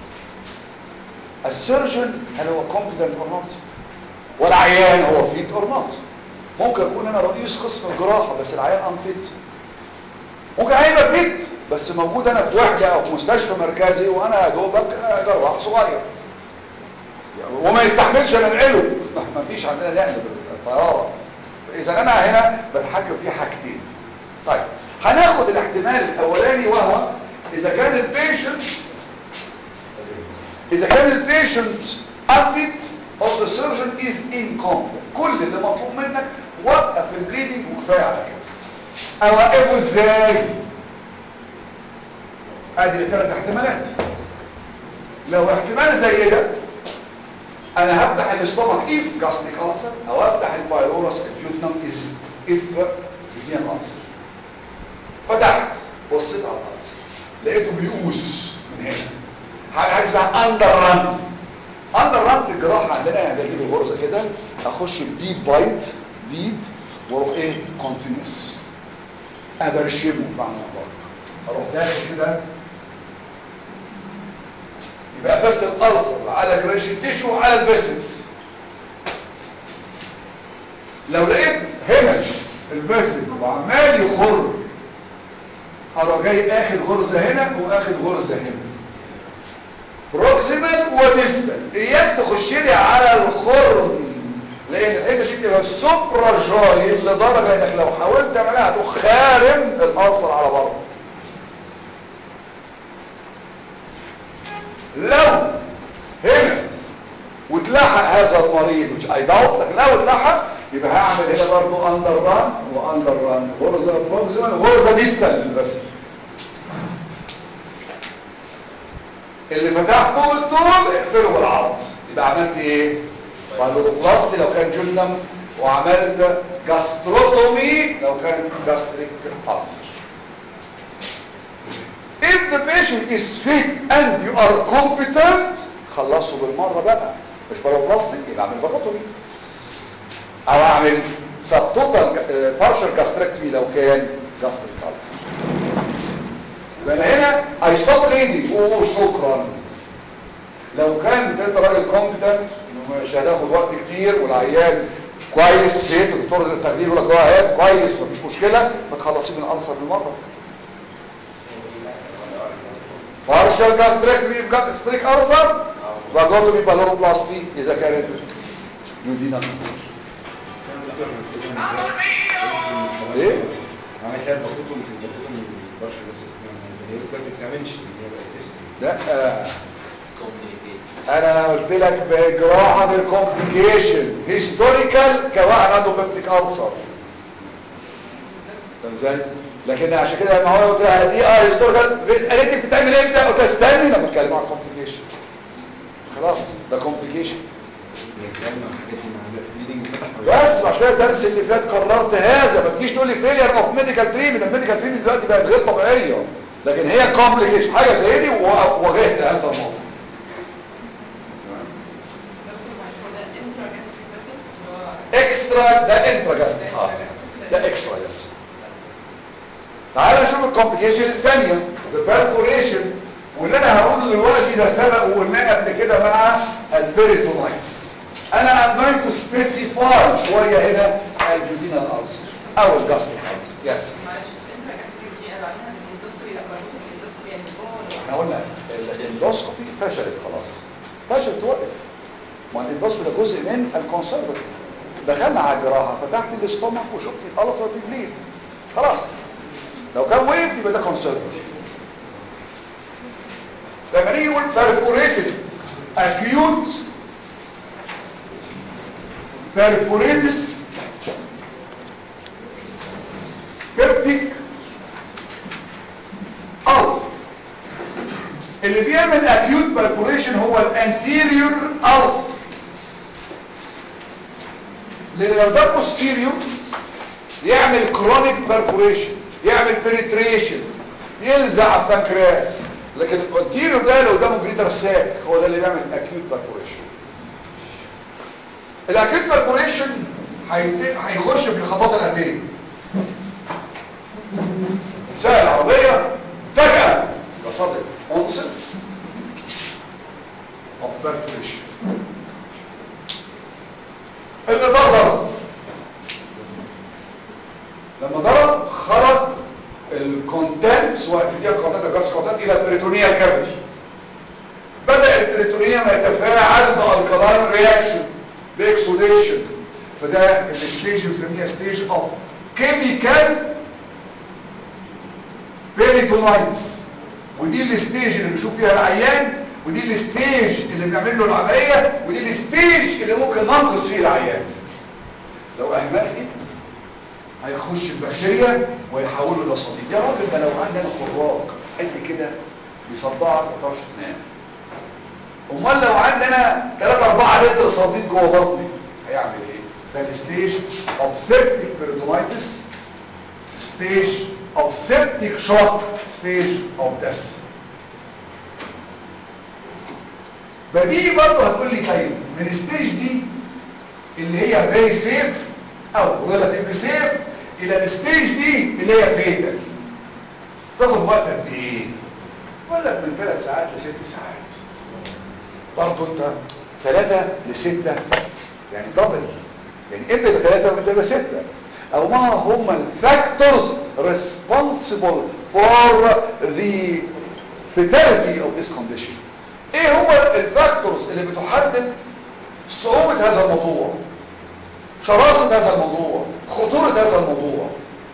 السيرجن هل هو كومبتنت اور نوت والعيان هو فيت اور نوت ممكن اكون انا رئيس قسم الجراحه بس العيان انفيت ممكن عيان يبقى فيت بس موجود انا في وحده او في مستشفى مركزي وانا يا دوبك جراح صغير وما يستحملش انا انقله ما فيش عندنا نقل بالطياره اذا انا هنا بتحكم في حاجتين طيب هناخد الاحتمال الاولاني وهو اذا كان البيشنت اذا كان البيشنت unfit or the surgeon is incompetent كل اللي مطلوب منك وقف البليدنج وكفايه على كده اوقفه ازاي ادي ثلاث احتمالات لو احتمال زي ده انا هفتح الاستومك if gastric ulcer او افتح البايلورس الجوتنم is if جوتنم ulcer فتحت بصيت على الالسر لقيته بيقوس من هنا حاجه اسمها اندر ران اندر ران في الجراحه عندنا يعني بجيب الغرزه كده اخش بديب بايت ديب واروح ايه كونتينوس ابرشمه معنى الله اروح داخل كده يبقى قفلت الالسر على الجريشن تيشو على الفيسلز لو لقيت هنا الفيسل وعمال يخر اروح جاي اخد غرزه هنا واخد غرزه هنا بروكسيمال وديستال اياك تخش لي على الخرم لان الحته دي بتبقى سوبرا جاي لدرجه انك لو حاولت تعملها هتخارم الالسر على بره لو هنا واتلحق هذا المريض which I doubt لكن لو اتلحق يبقى هعمل هنا برضو اندر ران واندر ران غرزه بروكسيمال غرزه ديستال للبس اللي فتحته بالطول اقفله بالعرض يبقى عملت ايه بالوبلاستي لو كان جلدم وعملت جاستروتومي لو كان جاستريك ألسر if the patient is fit and you are competent خلصوا بالمرة بقى مش بالوبلاستي يبقى اعمل باروتومي او اعمل سبتوتال بارشل جاستريكتومي لو كان جاستريك ألسر لان هنا هيستوب ايدي اوه شكرا لو كان انت راجل كومبتنت مش هتاخد وقت كتير والعيان كويس فين الدكتور التخدير يقول لك هو عيان كويس مفيش مشكله ما تخلصيه من الالسر بالمره بارشال جاستريكتومي جاستريك ألسر وجوتومي بالوروبلاستي اذا كانت جودينا ألسر ايه انا شايف بطوطه من البطوطه من البرش بس هي ما بتعملش هي بقت اسم لا كومبليكيت انا قلت لك بجراحه بالكومبليكيشن هيستوريكال كواحد عنده بيبتيك ألسر فاهم ازاي لكن عشان كده لما هو قلت لها دي اه هيستوريكال قالت لي بتتعمل امتى قلت لها استني لما اتكلم عن كومبليكيشن خلاص ده كومبليكيشن هي الكلام مع الحاجات دي مع البليدنج فتح بس عشان كده الدرس اللي فات قررت هذا ما تجيش تقول لي فيلير اوف ميديكال تريتمنت الميديكال تريتمنت دلوقتي بقت غير طبيعيه لكن هي كومبليكيشن حاجه زي دي وواجهت هذا الموضوع دكتور معلش هو ده انترا جاستريك بس اللي هو اكسترا ده انترا جاستريك اه ده اكسترا يس تعال نشوف الكومبليكيشن الثانيه البرفوريشن واللي انا هقوله دلوقتي ده سبق وقلناه قبل كده مع البيريتونايتس انا ام جوينج تو سبيسيفاي شويه هنا الجودينال ألسر او الجاستريك ألسر يس معلش الانترا جاستريك دي انا بعملها بالاندوسكوبي لا بربطها بالاندوسكوبي يعني جوه ولا احنا قلنا الاندوسكوبي فشلت خلاص فشلت توقف ما الاندوسكوبي ده جزء من الكونسرفتيف دخلنا على الجراحه فتحت الاستومك وشفت الالسر بيبليد خلاص لو كان وقف يبقى ده كونسرفتيف لما نيجي نقول perforated acute perforated peptic ulcer اللي بيعمل acute perforation هو الانتيريور ulcer لان لو ده posterior يعمل كرونيك بيرفوريشن يعمل بنتريشن يلزق على البنكرياس لكن الانتيريور ده اللي قدامه جريتر ساك هو ده اللي بيعمل اكيوت بيرفوريشن الاكيوت بيرفوريشن هيت- هيخش في الخطوات الاتيه سائل العربيه فجاه بصدق onset of perforation اللي ضرب لما ضرب خرج الكونتنت سواء جديد كونتنت او جاس كونتنت الى البريتونيال كافيتي بدا البريتونيوم يتفاعل بالكلاين رياكشن باكسوديشن فده الستيج اللي بنسميها ستيج اوف كيميكال بيريتونايتس ودي الستيج اللي بنشوف فيها العيان ودي الستيج اللي بنعمل له العمليه ودي الستيج اللي ممكن ننقص فيه العيان لو اهملتي هيخش البكتيريا ويحوله الى صديد يا راجل ده لو عندنا خراج قد كده بيصدعك ما تعرفش تنام امال لو عندنا 3 4 لتر صديد جوه بطني هيعمل ايه ده الستيج اوف سيبتيك بيريتونايتس ستيج اوف سيبتيك شوك ستيج اوف ديث بديهي برضه هتقول لي طيب من الستيج دي اللي هي فيري سيف او ريلاتيفلي سيف الى الستيج دي اللي هي فيتال تاخد وقت قد ايه بقول لك من ثلاث ساعات لست ساعات برضه انت ثلاثة لستة يعني دبل يعني امتى يبقى ثلاثة وامتى يبقى ستة او ما هم الفاكتورز responsible for the fatality of this condition ايه هو الفاكتورز اللي بتحدد صعوبة هذا الموضوع شراسة هذا الموضوع خطورة هذا الموضوع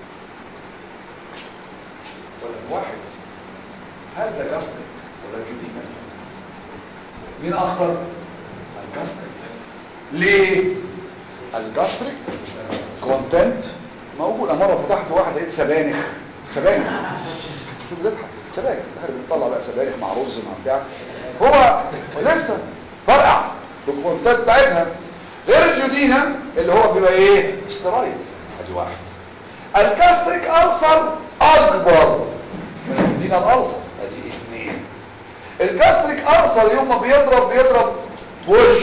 ولا واحد هل ده جاستريك ولا جودينا مين اخطر الجاستريك ليه الجاستريك كونتنت موجود انا مره فتحت واحد لقيت سبانخ سبانخ شوف بيضحك سبانخ احنا بنطلع بقى سبانخ مع رز مع بتاع هو لسه فرقع بالكونتنت بتاعتها غير الجودينا اللي هو بيبقى ايه استرايل ادي واحد الجاستريك ألسر اكبر من الجودينا الألسر ادي اثنين الجاستريك ألسر يوم ما بيضرب بيضرب في وش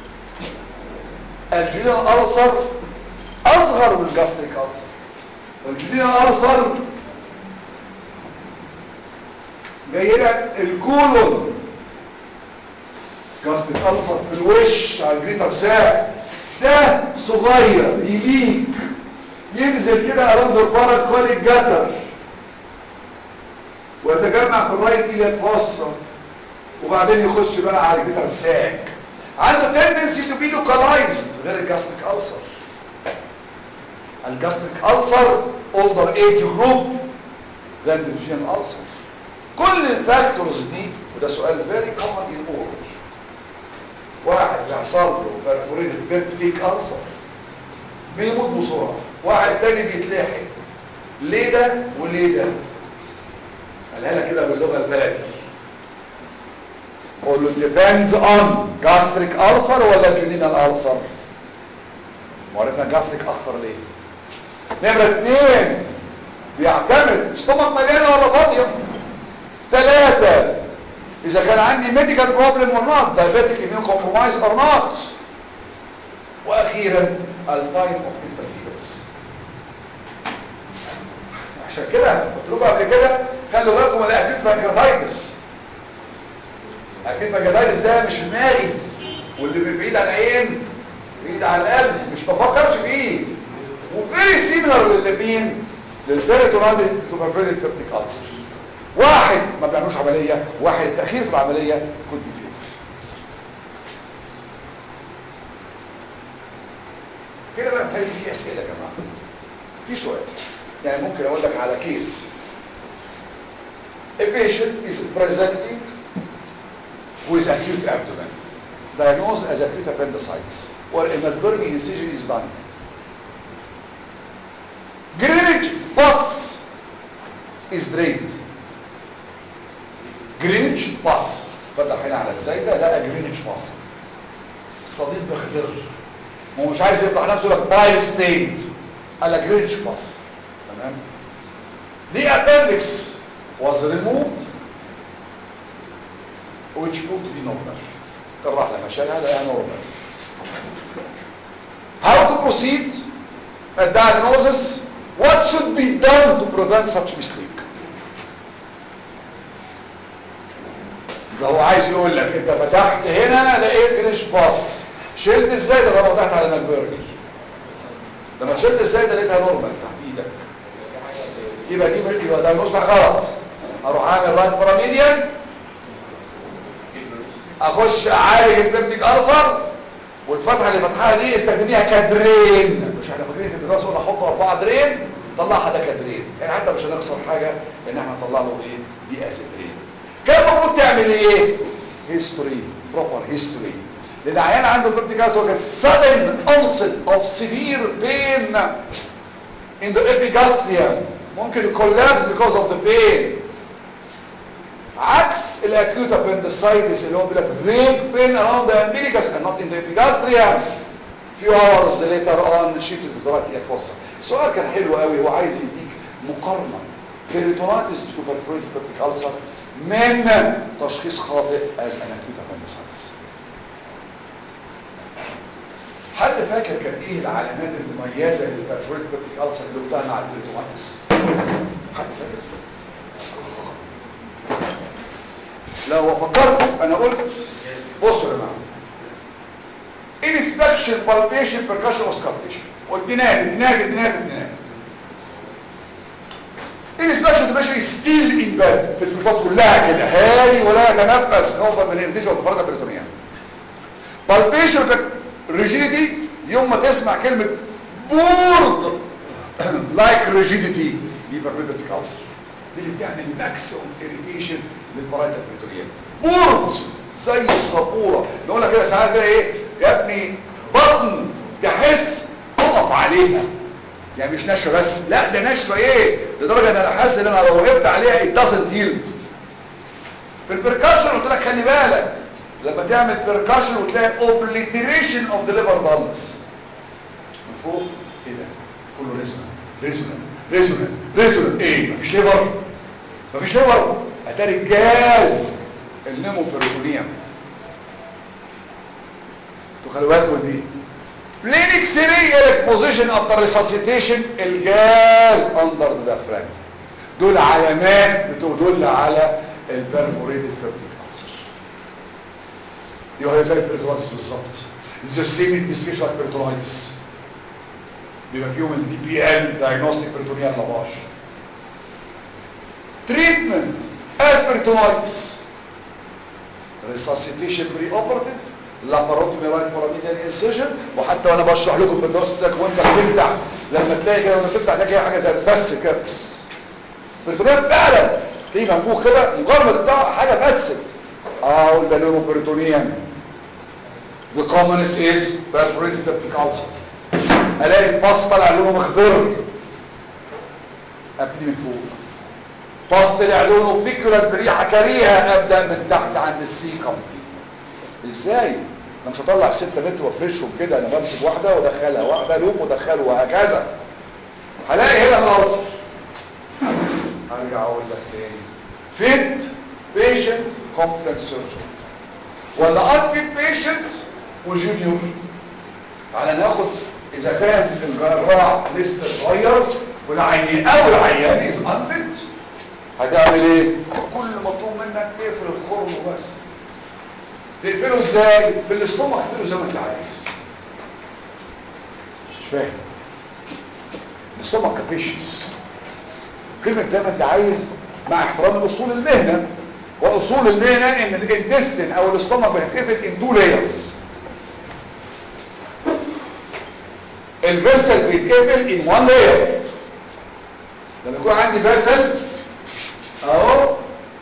الجودينا الألسر اصغر من الجاستريك ألسر الجودينا الألسر جاي لك الكولون جاستريك ألسر في الوش على الجريتر ساك ده صغير يليك ينزل كده around the paracolic gutter ويتجمع في الرايت الى الفصة وبعدين يخش بقى على الجريتر ساك عنده tendency to be localized غير الجاستريك ألسر الجاستريك ألسر older age group than the Vision ألسر كل الفاكتورز دي وده سؤال very common in oral واحد بيحصل له perforated peptic ulcer بيموت بسرعة واحد تاني بيتلاحق ليه ده وليه ده قالها لك كده باللغة البلدي قول له depends on gastric ulcer ولا duodenal ulcer معرفنا gastric اخطر ليه نمرة اتنين بيعتمد stomach مليانة ولا فاضية ثلاثة إذا كان عندي medical problem or not diabetic immune compromise or not وأخيرا التايم of interference عشان كده قلت لكم قبل كده خلوا بالكم من الاكيوت بانكرياتايتس الاكيوت بانكرياتايتس ده مش في دماغي واللي بعيد عن العين بعيد عن القلب مش بفكرش فيه وفيري سيميلر للي بين للبيريتونادي تو بيرفيريد بيبتيك ألسر واحد ما بيعملوش عملية واحد التأخير في العملية كنت فيه كده بقى بهذه في أسئلة يا جماعة في سؤال يعني ممكن أقول لك على كيس A patient is presenting with acute abdomen diagnosed as acute appendicitis where a Melbourne incision is done. Greenwich pus is drained. جرينتش باص فتح هنا على الزايده لقى جرينتش باص الصديق بخضر ما هو مش عايز يفضح نفسه لك بايل ستيند على جرينش باس تمام The appendix was removed which proved to be normal الراح لما شالها لقاها normal How to proceed a diagnosis what should be done to prevent such mistake يبقى هو عايز يقول لك انت فتحت هنا لقيت جريش باص شلت ازاي ده لما فتحت على ماكبرجر لما شلت ازاي ده لقيتها نورمال تحت ايدك يبقى دي يبقى ده المصبح غلط اروح اعمل رايت باراميديان اخش اعالج البيبتيك ارسر والفتحه اللي فتحها دي استخدميها كدرين مش احنا فاكرين في الدراسه قلنا حط اربعه درين طلعها ده كدرين يعني حتى مش هنخسر حاجه ان احنا نطلع له ايه دي اسيد درين كان المفروض تعمل ايه هيستوري بروبر هيستوري لان عيان عنده بيبتيك ارسر sudden onset of severe pain in the epigastrium ممكن يكولابس because of the pain عكس الاكيوت appendicitis اللي هو بيقول لك vague pain around the umbilicus and not in the epigastrium few hours later on شيف الدكتوراه هي تفصل السؤال كان حلو قوي هو عايز يديك مقارنه بيريتونايتس تو perforated peptic ulcer من تشخيص خاطئ as an acute appendicitis حد فاكر كان ايه العلامات المميزه للبرفوريت بيبتيك ألسر اللي قلتها مع البريتوماتس حد فاكر لو فكرت انا قلت بصوا يا جماعه inspection palpation percussion auscultation والدينات الدينات الدينات الدينات inspection the patient is still in bed في البلفاظ كلها كده هادي ولا يتنفس خوفا من الارتجاع وتفرد البريتونيا palpation rigidity يوم ما تسمع كلمة bored like rigidity دي perpetual ulcer دي اللي بتعمل maximum irritation للبرايتال بريتونيا bored زي الصبورة نقول لك كده ساعات كده ايه يا ابني بطن تحس تقف عليها يعني مش نشوة بس لا ده نشوة ايه لدرجة ان انا حاسس ان انا لو وقفت عليها it doesn't yield في البركاشن قلت لك خلي بالك لما تعمل بيركاشن وتلاقي اوبليتريشن اوف ذا ليفر دالنس من فوق ايه ده كله ريزونانت ريزونانت ريزونانت ريزونانت ايه مفيش ليفر مفيش ليفر اتاري الجاز النمو بيريتونيوم انتوا خلي بالكم دي بلين اكس راي بوزيشن افتر ريساسيتيشن الجاز اندر ذا دافراجم دول علامات بتدل على البرفوريتد بيبتيك ألسر يبقى هي زي البريتونايتس بالظبط ذا سيم انتستيشن لايك بريتونايتس بيبقى فيهم الدي بي ال دايجنوستيك بريتونيال لافاج تريتمنت از بريتونايتس ريساسيتيشن بري اوبرتيف لاباروتومي رايت باراميديال انسيجن وحتى وانا بشرح لكم في الدرس بتاعك وانت بتفتح لما تلاقي كده وانت بتفتح ده كده حاجه زي الفس كده بريتونيال فعلا تلاقيه منفوخ كده مجرد بتاع حاجه فست اه ده لونه بريتونيان The commonest is perforated peptic ulcer. الاقي الباس طالع لونه مخضر ابتدي من فوق باس طلع لونه فكرة بريحة كريهة ابدا من تحت عند السيكم ازاي انا مش هطلع 6 متر وافرشهم كده انا بمسك واحدة وادخلها واحدة لوم وادخله وهكذا هلاقي هنا الالسر ارجع اقول لك تاني fit patient competent surgeon ولا unfit patient وجونيور تعالى ناخد اذا كان الجراح لسه صغير والعيان او العيان از unfit هتعمل ايه كل مطلوب منك تقفل الخرم وبس تقفله ازاي في الاستومك تقفله زي ما انت عايز مش فاهم الاستومك كابيشنز كلمة زي ما انت عايز مع احترام الاصول المهنة واصول المهنة ان الانتستين او الاستومك بتتقفل ان تو لايرز الفيسل بيتقفل ان وان لاير لما يكون عندي فيسل اهو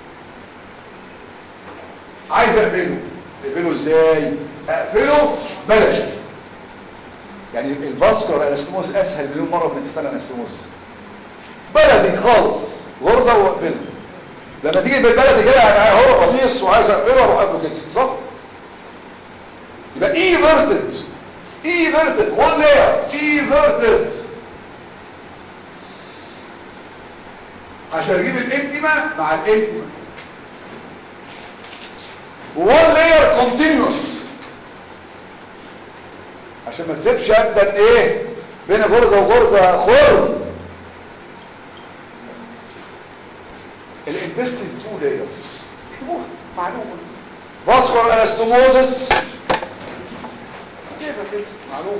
عايز اقفله اقفله ازاي اقفله بلدي يعني الفاسكولار انستموز اسهل مليون مره من الانتستان انستموز بلدي خالص غرزه واقفله لما تيجي بالبلدي كده يعني هو قميص وعايز اقفله اروح اقفله كده صح يبقى ايفرتد ايفرتد وان لاير ايفرتد عشان اجيب الانتما مع الانتما وان لاير كونتينيوس عشان ما تسيبش ابدا ايه بين غرزه وغرزه خرم الانتستين تو لايرز اكتبوها معلومه فاسكولار انستوموزس كيف كده معلومه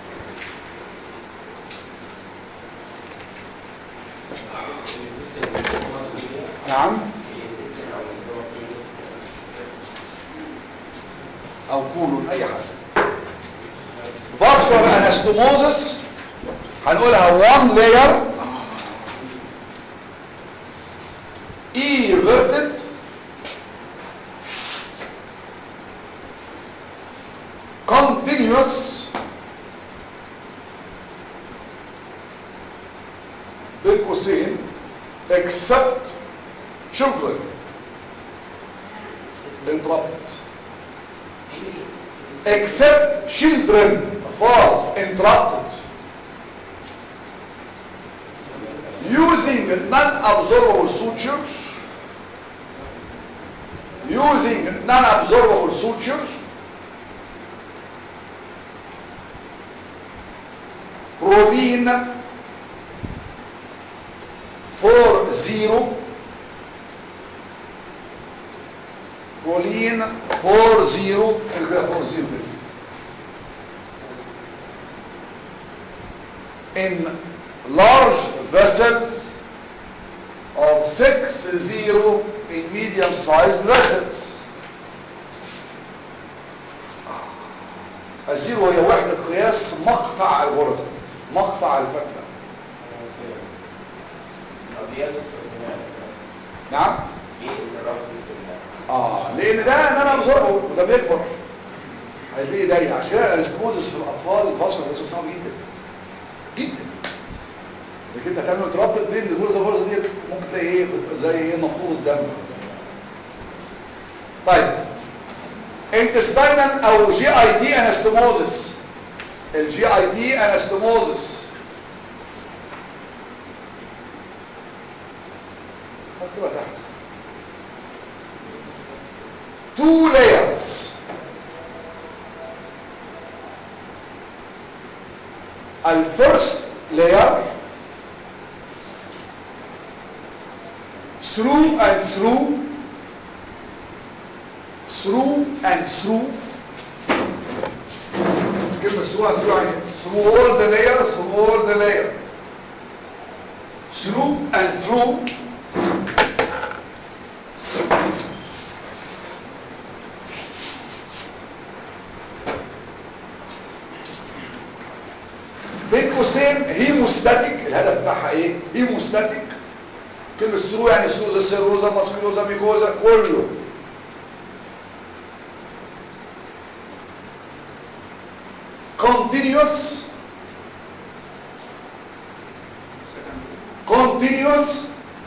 نعم او كولون اي حاجه فاسكولار انستوموزس هنقولها وان لاير everted continuous بين قوسين except children interrupted except children أطفال interrupted using non-absorbable suture using non-absorbable suture proline 40 proline 40 كده 40 كده in large vessels of 6-0 in medium-sized vessels الزيرو هي وحدة قياس مقطع الغرزة مقطع الفتلة نعم اه لان ده ان انا بزرعه وده بيكبر هيلاقي ضيق عشان كده الاستموزس في الاطفال الفاسكولار ده صعب جدا جدا لكن انت هتعمل تربط بين الغرزه والغرزه ديت ممكن تلاقي ايه زي ايه مفروض الدم طيب intestinal او جي اي تي انستموزس الجي اي تي انستموزس هكتبها تحت two layers الفيرست layer through and through through and through كلمة through and through يعني through all the layer through all the layer through and through بين قوسين هيموستاتيك الهدف بتاعها ايه هيموستاتيك كلمة ثرو يعني سلوزا سيروزا ماسكلوزا ميكوزا كله continuous continuous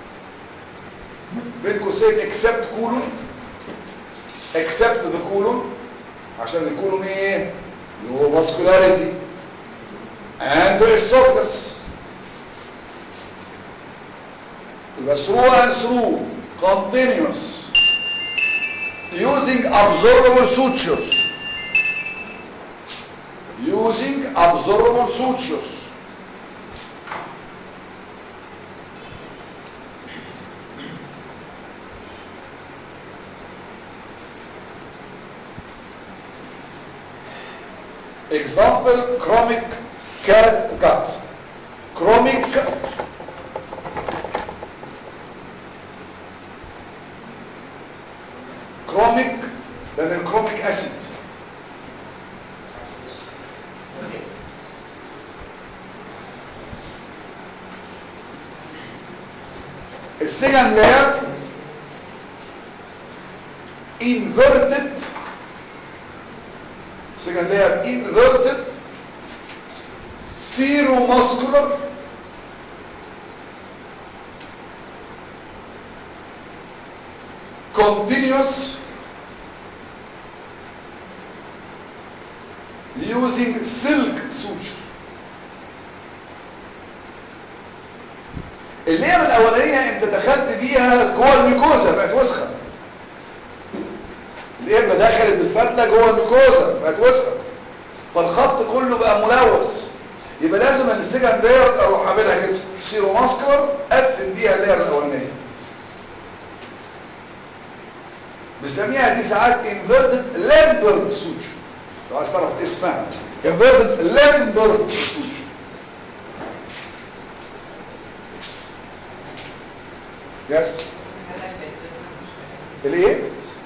بين قوسين except colon except the colon عشان الكولون ايه له vascularity and the esophagus يبقى through and through continuous using absorbable suture using absorbable suture example chromic cat cut chromic chromic then chromic acid السكند layer inverted second layer inverted seromuscular continuous using silk suture اللير الاولانيه انت دخلت بيها جوه الميكوزا بقت وسخه الابره دخلت بالفتله جوه الميكوزا بقت وسخه فالخط كله بقى ملوث يبقى لازم السكند لاير اروح اعملها كده سيرو ماسكولار ادفن بيها اللاير الاولانيه بنسميها دي ساعات انفيرتد لامبرت سوتشر لو عايز تعرف اسمها انفيرتد لامبرت سوتشر يس الايه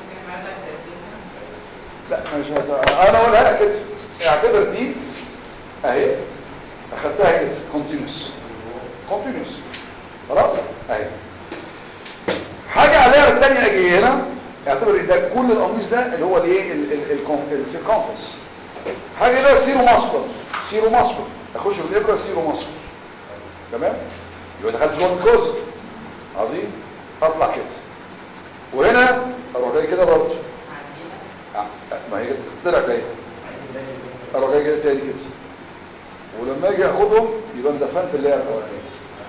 لا مش هت... انا اقولها لك كده اعتبر دي اهي اخدتها كده كونتينوس كونتينوس خلاص اهي حاجه عليها الثانيه اجي هنا اعتبر ده كل القميص ده اللي هو الايه السيركمفرنس حاجه ده سيرو ماسكول سيرو ماسكول اخش في الابره سيرو ماسكول تمام يبقى دخلت جوه الكوز عظيم اطلع كده وهنا اروح جاي كده برضه ما هي طلعت اهي اروح جاي كده تاني كده ولما اجي اخدهم يبقى انا دفنت اللي هي الاولانيه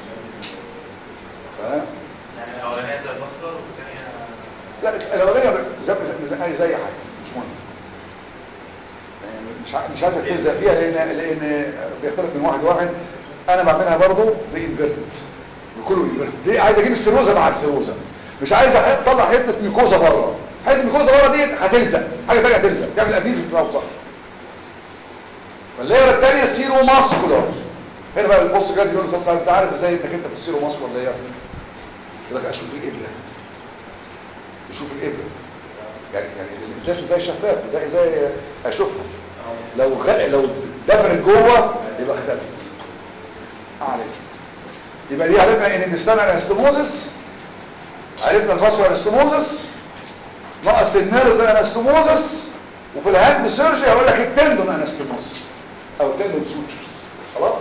فاهم يعني الاولانيه زي المصدر والثانيه لا الاولانيه زي زي, زي, زي حاجه مش مهم يعني مش ع- مش عايزك تلزق فيها لان لان بيختلف من واحد لواحد انا بعملها برضه بانفيرتد بكله انفيرتد ليه عايز اجيب السيروزا مع السيروزا مش عايز أح- اطلع حته ميكوزا بره حته ميكوزا بره دي هتلزق حاجه ثانيه هتلزق تعمل اديزيف في الأوسط فاللاير الثانيه سيرو ماسكولار هنا بقى البوست جاد يقول له طب انت عارف ازاي انك انت في السيرو ماسكولار لاير يقول لك اشوف الابره تشوف الابره يعني يعني الجسم زي شفاف زي زي اشوفها لو غ... لو دفنت جوه يبقى اختفت عليك يبقى دي عرفنا ان نستمع انستموزس عرفنا الفاسكولار انستموزس ناقص النيرف انستموزس وفي الهاند سيرجي هقول لك التندون انستموزس او تندون سوتشرز خلاص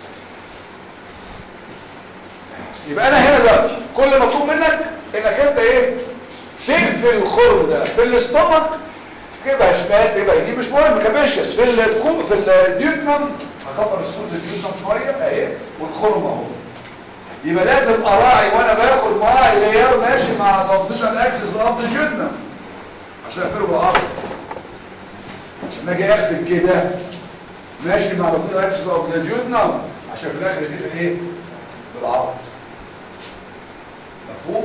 يبقى انا هنا دلوقتي كل مطلوب منك انك انت ايه تقفل الخرم ده في الاستومك تبقى شمال تبقى يمين مش مهم كابيشيس في الكو في الديوتنم هكبر الصوت الديوتنم شويه اهي والخرم اهو يبقى لازم اراعي وانا باخد معاي لاير ماشي مع تنطيط الاكسس اوف الديوتنم عشان اقفله بالعرض عشان اجي اقفل كده ماشي مع تنطيط الاكسس اوف الديوتنم عشان في الاخر يتقفل ايه بالعرض مفهوم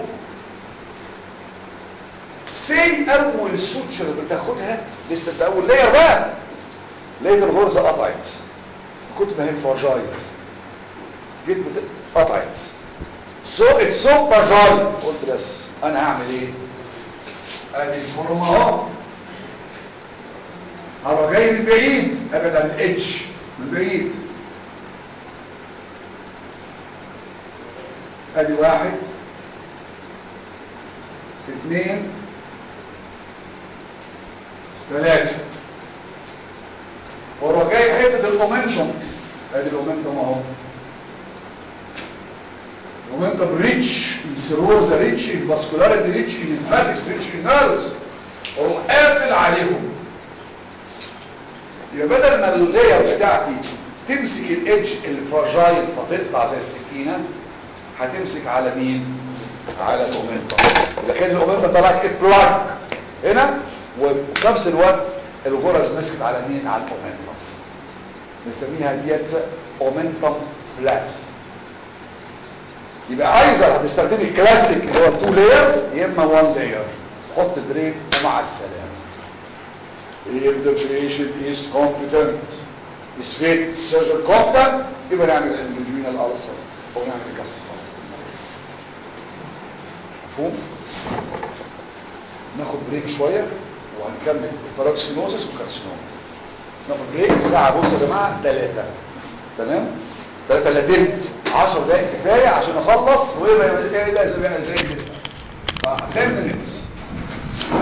سي اول سوتشر بتاخدها لسه ده اول لاير بقى لقيت الغرزه قطعت كنت ما هي فراجايل جيت بت... قطعت سو اتس سو فراجايل قلت بس انا هعمل ايه ادي الفورم اهو هروح جاي من بعيد ابعد عن الاتش من بعيد ادي واحد اثنين ثلاثة وراح جايب حتة الاومنتوم ادي الاومنتوم اهو الاومنتوم ريتش السيروزا ريتش الفاسكولاريتي ريتش الانفاتكس ريتش النيرفز واروح قافل عليهم يبقى بدل ما اللاير بتاعتي تمسك الايدج الفراجايل فتقطع زي السكينه هتمسك على مين على الاومنتوم اذا كان الاومنتوم طلعت بلاك هنا وفي نفس الوقت الغرز مسكت على مين على الاومنتوم بنسميها ديت اومنتوم فلات يبقى ايزر هتستخدمي الكلاسيك اللي هو التو لايرز يا اما وان لاير حط درين ومع السلامه if the patient is competent is fit surgeon competent يبقى نعمل الجوينال ulcer او نعمل كاست ulcer مفهوم ناخد بريك شويه وهنكمل باراكسينوزس وكارسينوما ناخد بريك ساعه بصوا يا جماعه ثلاثه تمام ثلاثه الا تلت 10 دقائق كفايه عشان اخلص وايه بقى ايه لازم يبقى زي كده 10 minutes